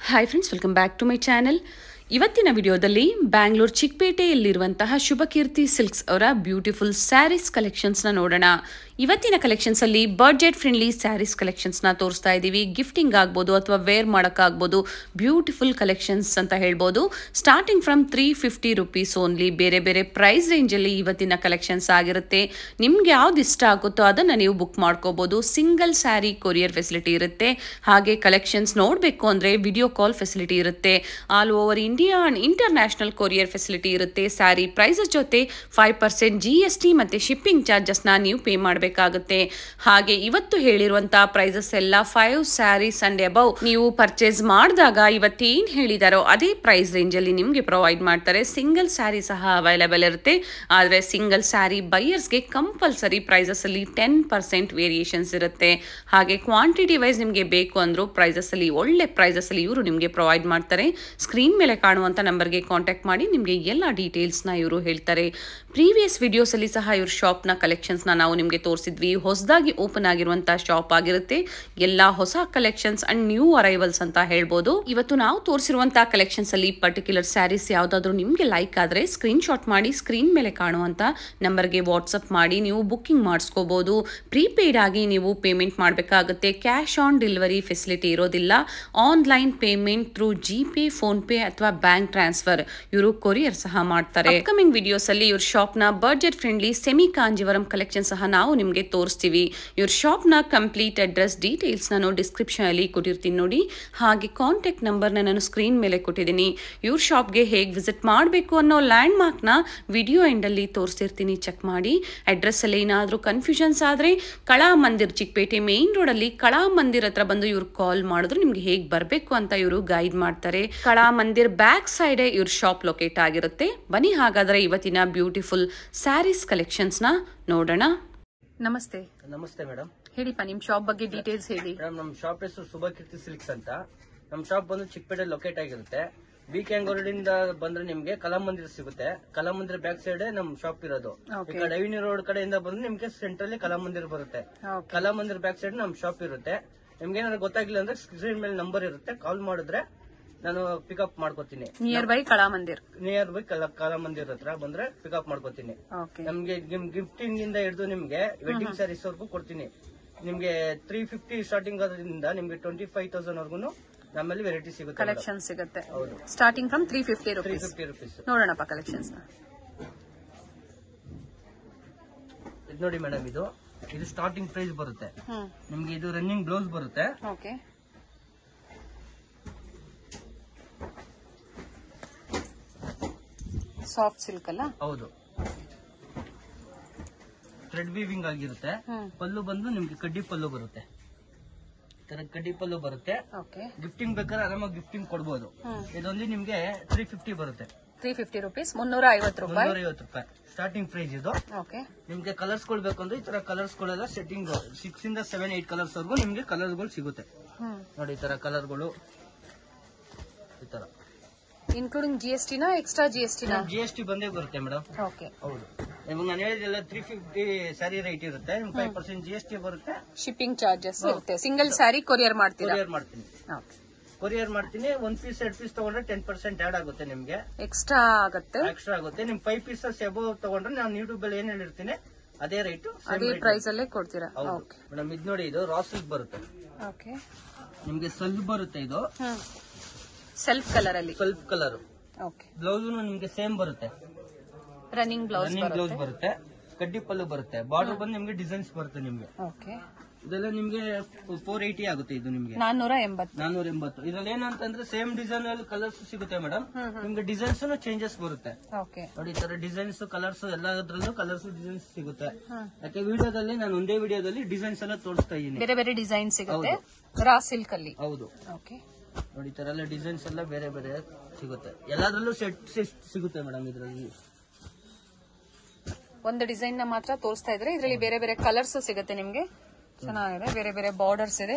Hi friends welcome back to my channel ಇವತ್ತಿನ ವಿಡಿಯೋದಲ್ಲಿ ಬ್ಯಾಂಗ್ಳೂರ್ ಚಿಕ್ಕಪೇಟೆಯಲ್ಲಿರುವಂತಹ ಶುಭಕೀರ್ತಿ ಸಿಲ್ಕ್ಸ್ ಅವರ ಬ್ಯೂಟಿಫುಲ್ ಸ್ಯಾರೀಸ್ ಕಲೆಕ್ಷನ್ಸ್ನ ನೋಡೋಣ ಇವತ್ತಿನ ಕಲೆಕ್ಷನ್ಸ್ ಅಲ್ಲಿ ಬಡ್ಜೆಟ್ ಫ್ರೆಂಡ್ಲಿ ಸ್ಯಾರೀಸ್ ಕಲೆಕ್ಷನ್ಸ್ನ ತೋರಿಸ್ತಾ ಇದ್ದೀವಿ ಗಿಫ್ಟಿಂಗ್ ಆಗ್ಬೋದು ಅಥವಾ ವೇರ್ ಮಾಡೋಕ್ಕಾಗ್ಬೋದು ಬ್ಯೂಟಿಫುಲ್ ಕಲೆಕ್ಷನ್ಸ್ ಅಂತ ಹೇಳ್ಬೋದು starting from three fifty rupees only ಬೇರೆ ಬೇರೆ ಪ್ರೈಸ್ ರೇಂಜಲ್ಲಿ ಇವತ್ತಿನ ಕಲೆಕ್ಷನ್ಸ್ ಆಗಿರುತ್ತೆ ನಿಮ್ಗೆ ಯಾವ್ದು ಇಷ್ಟ ಆಗುತ್ತೋ ಅದನ್ನು ನೀವು ಬುಕ್ ಮಾಡ್ಕೋಬೋದು ಸಿಂಗಲ್ ಸ್ಯಾರಿ ಕೊರಿಯರ್ ಫೆಸಿಲಿಟಿ ಇರುತ್ತೆ ಹಾಗೆ ಕಲೆಕ್ಷನ್ಸ್ ನೋಡಬೇಕು ಅಂದರೆ ವಿಡಿಯೋ ಕಾಲ್ ಫೆಸಿಲಿಟಿ ಇರುತ್ತೆ all over India and international courier facility ಇರುತ್ತೆ ಸ್ಯಾರಿ ಪ್ರೈಸಸ್ ಜೊತೆ five percent G S T ಮತ್ತು ಶಿಪ್ಪಿಂಗ್ ಚಾರ್ಜಸ್ನ ನೀವು ಪೇ ಮಾಡಬೇಕಾಗುತ್ತೆ ಹಾಗೆ ಇವತ್ತು ಹೇಳಿರುವಂತಹ ಪ್ರೈಸಸ್ ಎಲ್ಲ ಫೈವ್ ಸ್ಯಾರೀಸ್ ಅಂಡ್ ಅಬೌವ್ ನೀವು ಪರ್ಚೇಸ್ ಮಾಡಿದಾಗ ಇವತ್ತೇನು ಹೇಳಿದಾರೋ ಅದೇ ಪ್ರೈಸ್ ರೇಂಜಲ್ಲಿ ನಿಮಗೆ ಪ್ರೊವೈಡ್ ಮಾಡ್ತಾರೆ ಸಿಂಗಲ್ ಸ್ಯಾರಿ ಸಹ ಅವೈಲೇಬಲ್ ಇರುತ್ತೆ ಆದರೆ ಸಿಂಗಲ್ ಸ್ಯಾರಿ ಬೈಯರ್ಸ್ಗೆ ಕಂಪಲ್ಸರಿ ಪ್ರೈಸಸಲ್ಲಿ ಟೆನ್ ಪರ್ಸೆಂಟ್ ವೇರಿಯೇಷನ್ಸ್ ಇರುತ್ತೆ ಹಾಗೆ ಕ್ವಾಂಟಿಟಿ ವೈಸ್ ನಿಮಗೆ ಬೇಕು ಅಂದರೂ ಪ್ರೈಸಸಲ್ಲಿ ಒಳ್ಳೆ ಪ್ರೈಸಸಲ್ಲಿ ಇವರು ನಿಮಗೆ ಪ್ರೊವೈಡ್ ಮಾಡ್ತಾರೆ ಸ್ಕ್ರೀನ್ ಮೇಲೆ ಕಾಣುವಂಥ ನಂಬರ್ಗೆ ಕಾಂಟ್ಯಾಕ್ಟ್ ಮಾಡಿ ನಿಮಗೆ ಎಲ್ಲ ಡೀಟೇಲ್ಸ್ನ ಇವರು ಹೇಳ್ತಾರೆ ಪ್ರೀವಿಯಸ್ ವಿಡಿಯೋಸಲ್ಲಿ ಸಹ ಇವ್ರ ಶಾಪ್ನ ಕಲೆಕ್ಷನ್ಸ್ನ ನಾವು ನಿಮಗೆ ತೋರಿಸಿದ್ವಿ ಹೊಸದಾಗಿ ಓಪನ್ ಆಗಿರುವಂಥ ಶಾಪ್ ಆಗಿರುತ್ತೆ ಎಲ್ಲ ಹೊಸ ಕಲೆಕ್ಷನ್ಸ್ ಅಂಡ್ ನ್ಯೂ ಅರೈವಲ್ಸ್ ಅಂತ ಹೇಳ್ಬೋದು ಇವತ್ತು ನಾವು ತೋರಿಸಿರುವಂಥ ಕಲೆಕ್ಷನ್ಸ್ ಅಲ್ಲಿ ಪರ್ಟಿಕ್ಯುಲರ್ ಸ್ಯಾರೀಸ್ ಯಾವುದಾದ್ರೂ ನಿಮಗೆ ಲೈಕ್ ಆದರೆ ಸ್ಕ್ರೀನ್ ಶಾಟ್ ಮಾಡಿ ಸ್ಕ್ರೀನ್ ಮೇಲೆ ಕಾಣುವಂಥ ನಂಬರ್ಗೆ ವಾಟ್ಸಪ್ ಮಾಡಿ ನೀವು ಬುಕ್ಕಿಂಗ್ ಮಾಡಿಸ್ಕೋಬಹುದು ಪ್ರೀಪೇಯ್ಡ್ ಆಗಿ ನೀವು ಪೇಮೆಂಟ್ ಮಾಡಬೇಕಾಗುತ್ತೆ ಕ್ಯಾಶ್ ಆನ್ ಡೆಲಿವರಿ ಫೆಸಿಲಿಟಿ ಇರೋದಿಲ್ಲ online payment through G pay PhonePe ಅಥವಾ ಬ್ಯಾಂಕ್ ಟ್ರಾನ್ಸ್ಫರ್ ಇವರು ಕೊರಿಯರ್ ಸಹ ಮಾಡ್ತಾರೆ ಅಪ್ಕಮಿಂಗ್ ವಿಡಿಯೋಸ್ ಅಲ್ಲಿ ಇವ್ರ ಶಾಪ್ ನ budget friendly semi Kanjeevaram collection ಸಹ ನಾವು ನಿಮಗೆ ತೋರಿಸ್ತೀವಿ ಇವ್ರ ಶಾಪ್ ನ ಕಂಪ್ಲೀಟ್ ಅಡ್ರೆಸ್ ಡೀಟೇಲ್ಸ್ ನಾನು ಡಿಸ್ಕ್ರಿಪ್ಷನ್ ಅಲ್ಲಿ ಕೊಟ್ಟಿರ್ತೀನಿ ನೋಡಿ ಹಾಗೆ ಕಾಂಟ್ಯಾಕ್ಟ್ ನಂಬರ್ನ ನಾನು ಸ್ಕ್ರೀನ್ ಮೇಲೆ ಕೊಟ್ಟಿದ್ದೀನಿ ಇವ್ರ ಶಾಪ್ಗೆ ಹೇಗೆ ವಿಸಿಟ್ ಮಾಡಬೇಕು ಅನ್ನೋ ಲ್ಯಾಂಡ್ ಮಾರ್ಕ್ನ ವಿಡಿಯೋ ಎಂಡಲ್ಲಿ ತೋರಿಸಿರ್ತೀನಿ ಚೆಕ್ ಮಾಡಿ ಅಡ್ರೆಸ್ ಅಲ್ಲಿ ಏನಾದರೂ ಕನ್ಫ್ಯೂಷನ್ಸ್ ಆದರೆ ಕಳಾ ಮಂದಿರ್ ಚಿಕ್ಕಪೇಟೆ ಮೇನ್ ರೋಡಲ್ಲಿ ಕಳಾ ಮಂದಿರ್ ಹತ್ರ ಬಂದು ಇವ್ರು ಕಾಲ್ ಮಾಡಿದ್ರು ನಿಮ್ಗೆ ಹೇಗೆ ಬರಬೇಕು ಅಂತ ಇವರು ಗೈಡ್ ಮಾಡ್ತಾರೆ ಕಳಾ ಮಂದಿರ್ ಬ್ಯಾಕ್ ಸೈಡೇ ಇವ್ರ ಶಾಪ್ ಲೊಕೇಟ್ ಆಗಿರುತ್ತೆ ಬನ್ನಿ ಹಾಗಾದ್ರೆ ಇವತ್ತಿನ ಬ್ಯೂಟಿಫುಲ್ ಸ್ಯಾರೀಸ್ ಕಲೆಕ್ಷನ್ಸ್ನ ನೋಡೋಣ ನಮಸ್ತೆ ನಮಸ್ತೆ ಮೇಡಮ್ ಹೇಳಿಪ್ಪ ನಿಮ್ಮ ಶಾಪ್ ಬಗ್ಗೆ ಡೀಟೇಲ್ಸ್ ಹೇಳಿ ಮೇಡಮ್ ನಮ್ ಶಾಪ್ ಹೆಸರು ಶುಭಕೀರ್ತಿ ಸಿಲ್ಕ್ಸ್ ಅಂತ ನಮ್ ಶಾಪ್ ಬಂದು ಚಿಕ್ಕಪೇಟೆ ಲೊಕೇಟ್ ಆಗಿರುತ್ತೆ ಬಿ ಕೆ ರೋಡಿಂದ ಬಂದ್ರೆ ನಿಮ್ಗೆ ಕಲಾಮಂದಿರ ಸಿಗುತ್ತೆ ಕಲಾಮಂದಿರ ಬ್ಯಾಕ್ ಸೈಡ್ ನಮ್ ಶಾಪ್ ಇರೋದು Okay. ಈ ಕಡೆ ರೆವಿನ್ಯೂ ರೋಡ್ ಕಡೆಯಿಂದ ಬಂದ್ರೆ ನಿಮ್ಗೆ ಸೆಂಟ್ರಲ್ಲಿ ಕಲಾಮಂದಿರ ಬರುತ್ತೆ ಕಲಾಮಂದಿರ ಬ್ಯಾಕ್ ಸೈಡ್ ನಮ್ ಶಾಪ್ ಇರುತ್ತೆ ನಿಮ್ಗೆ ಏನಾದ್ರು ಗೊತ್ತಾಗಿಲ್ಲ ಅಂದ್ರೆ ಸ್ಕ್ರೀನ್ ಮೇಲೆ ನಂಬರ್ ಇರುತ್ತೆ ಕಾಲ್ ಮಾಡಿದ್ರೆ ನಾನು ಪಿಕಪ್ ಮಾಡ್ಕೋತೀನಿ near by Kala Mandir near by Kalamandira ಹತ್ರ ಬಂದ್ರೆ ಪಿಕಪ್ ಮಾಡ್ಕೋತೀನಿ ಓಕೆ ನಮ್ಗೆ ಗಿಫ್ಟಿಂಗ್ ಇಂದ ಹಿಡಿದು ನಿಮ್ಗೆ ವೆಡ್ಡಿಂಗ್ ಸ್ಯಾರೀಸ್ ವರ್ಗೂ ಕೊಡ್ತೀನಿ ನಿಮ್ಗೆ ತ್ರೀ ಫಿಫ್ಟಿ ಸ್ಟಾರ್ಟಿಂಗ್ ಆದ್ರಿಂದ ನಿಮ್ಗೆ ಟ್ವೆಂಟಿ ಫೈವ್ ತೌಸಂಡ್ ವರ್ಗು ನಮ್ಮಲ್ಲಿ ವೆರೈಟಿ ಸಿಗುತ್ತೆ ಕಲೆಕ್ಷನ್ ಸಿಗುತ್ತೆ ಹೌದು starting from three fifty three rupees fifty rupees ನೋಡೋಣಪ್ಪ ಕಲೆಕ್ಷನ್ಸ್ ಇದು ನೋಡಿ ಮೇಡಮ್ ಇದು ಇದು ಸ್ಟಾರ್ಟಿಂಗ್ ಪ್ರೈಸ್ ಬರುತ್ತೆ ಹ್ಮ್ ನಿಮ್ಗೆ ಇದು ರನ್ನಿಂಗ್ ಬ್ಲೌಸ್ ಬರುತ್ತೆ ಓಕೆ ಸಾಫ್ಟ್ ಸಿಲ್ಕ್ ಅಲ್ಲ ಹೌದು ಥ್ರೆಡ್ ವೀವಿಂಗ್ ಆಗಿರುತ್ತೆ ಹ್ಮ್ ಪಲ್ಲು ಬಂದು ನಿಮ್ಗೆ ಕಡ್ಡಿ ಪಲ್ಲು ಬರುತ್ತೆ ಈ ತರ ಕಡ್ಡಿ ಪಲ್ಲು ಬರುತ್ತೆ ಓಕೆ ಗಿಫ್ಟಿಂಗ್ ಬೇಕಾದ್ರೆ ಆರಾಮಾಗಿ ಗಿಫ್ಟಿಂಗ್ ಕೊಡ್ಬೋದು ಹ್ಮ್ ಇದೊಂದು ನಿಮ್ಗೆ ತ್ರೀ ಫಿಫ್ಟಿ ಬರುತ್ತೆ ತ್ರೀ ಫಿಫ್ಟಿ ರುಪೀಸ್ ಮುನ್ನೂರ ಐವತ್ತು ರೂಪಾಯಿ ಮುನ್ನೂರ ಐವತ್ತು ರೂಪಾಯಿ ಸ್ಟಾರ್ಟಿಂಗ್ ಪ್ರೈಸ್ ಇದು ಓಕೆ ನಿಮ್ಗೆ ಕಲರ್ಸ್ ಬೇಕು ಅಂದ್ರೆ ಈ ತರ ಕಲರ್ಸ್ ಗಳೆಲ್ಲ ಸೆಟ್ಟಿಂಗ್ ಸಿಕ್ಸ್ ಇಂದ ಸೆವೆನ್ ಏಟ್ ಕಲರ್ಸ್ ವರ್ಗು ನಿಮ್ಗೆ ಕಲರ್ಸ್ ಗಳು ಸಿಗುತ್ತೆ ಹ್ಮ್ ನೋಡಿ ಈ ತರ ಕಲರ್ಗಳು ಈ ತರ ಇನ್ಕ್ಲೂಡಿಂಗ್ ಜಿ ಎಸ್ ಟಿನ ಎಕ್ಸ್ಟ್ರಾ ಜಿ ಎಸ್ ಟಿನ ಜಿ ಎಸ್ ಟಿ ಬಂದೇ ಬರುತ್ತೆ ಮೇಡಮ್ ಓಕೆ ಹೌದು ಇವಾಗ ನಾನು ಹೇಳಿದೆಲ್ಲ ತ್ರೀ ಫಿಫ್ಟಿ ಸ್ಯಾರಿ ರೇಟ್ ಇರುತ್ತೆ ನಿಮ್ಗೆ five percent G S T ಬರುತ್ತೆ ಶಿಪ್ಪಿಂಗ್ ಚಾರ್ಜಸ್ ಇರುತ್ತೆ ಸಿಂಗಲ್ ಸ್ಯಾರಿ ಕೊರಿಯರ್ ಮಾಡ್ತೀರಾ ಕೊರಿಯರ್ ಮಾಡ್ತೀನಿ ಕೊರಿಯರ್ ಮಾಡ್ತೀನಿ ಒಂದ್ ಪೀಸ್ ಎರಡ್ ಪೀಸ್ ತಗೊಂಡ್ರೆ ಟೆನ್ ಪರ್ಸೆಂಟ್ ಆಡ್ ಆಗುತ್ತೆ ನಿಮ್ಗೆ ಎಕ್ಸ್ಟ್ರಾ ಆಗತ್ತೆ ಎಕ್ಸ್ಟ್ರಾ ಆಗುತ್ತೆ ನಿಮ್ ಫೈವ್ ಪೀಸಸ್ ಎಬೋ ತಗೊಂಡ್ರೆ ನಾನು ಯೂಟ್ಯೂಬ್ ಅಲ್ಲಿ ಏನ್ ಹೇಳಿರ್ತೀನಿ ಅದೇ ರೇಟ್ ಅದೇ ಪ್ರೈಸ್ ಅಲ್ಲೇ ಕೊಡ್ತೀರಾ ಹೌದು ಓಕೆ ಮೇಡಮ್ ಇದು ನೋಡಿ ಇದು ರಾ ಸಿಲ್ಕ್ ಬರುತ್ತೆ ಓಕೆ ನಿಮ್ಗೆ ಸಲ್ಫ್ ಬರುತ್ತೆ ಇದು ಹ್ಮ್ ಸೆಲ್ಫ್ ಕಲರ್ ಅಲ್ಲಿ ಸ್ವಲ್ಪ ಕಲರ್ ಓಕೆ ಬ್ಲೌಸ್ ನಿಮ್ಗೆ ಸೇಮ್ ಬರುತ್ತೆ ರನ್ನಿಂಗ್ ಬ್ಲೌಸ್ ರನ್ನಿಂಗ್ ಬ್ಲೌಸ್ ಬರುತ್ತೆ ಕಡ್ಡಿ ಪಲ್ಲು ಬರುತ್ತೆ ಬಾರ್ಡರ್ ಬಂದು ನಿಮ್ಗೆ ಡಿಸೈನ್ಸ್ ಬರುತ್ತೆ ನಿಮ್ಗೆ ಓಕೆ ಇದೆಲ್ಲ ನಿಮ್ಗೆ ಫೋರ್ ಏಯ್ಟಿ ಆಗುತ್ತೆ ಇದು ನಿಮ್ಗೆ ನಾನ್ನೂರ ಎಂಬತ್ತು ನಾನೂರ ಎಂಬತ್ತು ಇದ್ರಲ್ಲಿ ಏನಂತಂದ್ರೆ ಸೇಮ್ ಡಿಸೈನ್ ಅಲ್ಲಿ ಕಲರ್ಸ್ ಸಿಗುತ್ತೆ ಮೇಡಮ್ ನಿಮ್ಗೆ ಡಿಸೈನ್ಸ್ ಚೇಂಜಸ್ ಬರುತ್ತೆ ಓಕೆ ನೋಡಿ ಈ ತರ ಡಿಸೈನ್ಸ್ ಕಲರ್ಸ್ ಎಲ್ಲದ್ರಲ್ಲೂ ಕಲರ್ಸ್ ಡಿಸೈನ್ಸ್ ಸಿಗುತ್ತೆ ಯಾಕೆ ವಿಡಿಯೋದಲ್ಲಿ ನಾನು ಒಂದೇ ವಿಡಿಯೋದಲ್ಲಿ ಡಿಸೈನ್ಸ್ ಎಲ್ಲ ತೋರಿಸ್ತಾ ಇದ್ದೀನಿ ಬೇರೆ ಬೇರೆ ಡಿಸೈನ್ ಸಿಗುತ್ತೆ ರಾ ಸಿಲ್ಕ್ ಅಲ್ಲಿ ಹೌದು ಓಕೆ ನೋಡಿ ಈ ತರ ಎಲ್ಲ ಡಿಸೈನ್ಸ್ ಎಲ್ಲ ಬೇರೆ ಬೇರೆ ಸಿಗುತ್ತೆ ಎಲ್ಲದ್ರಲ್ಲೂ ಸೆಟ್ ಸಿಗುತ್ತೆ ಮೇಡಮ್ ಇದ್ರಲ್ಲಿ ಒಂದು ಡಿಸೈನ್ ನ ಮಾತ್ರ ತೋರಿಸ್ತಾ ಇದ್ರೆ ಇದರಲ್ಲಿ ಬೇರೆ ಬೇರೆ ಕಲರ್ಸ್ ಸಿಗುತ್ತೆ ನಿಮ್ಗೆ ಚೆನ್ನಾಗಿದೆ ಬೇರೆ ಬೇರೆ ಬಾರ್ಡರ್ಸ್ ಇದೆ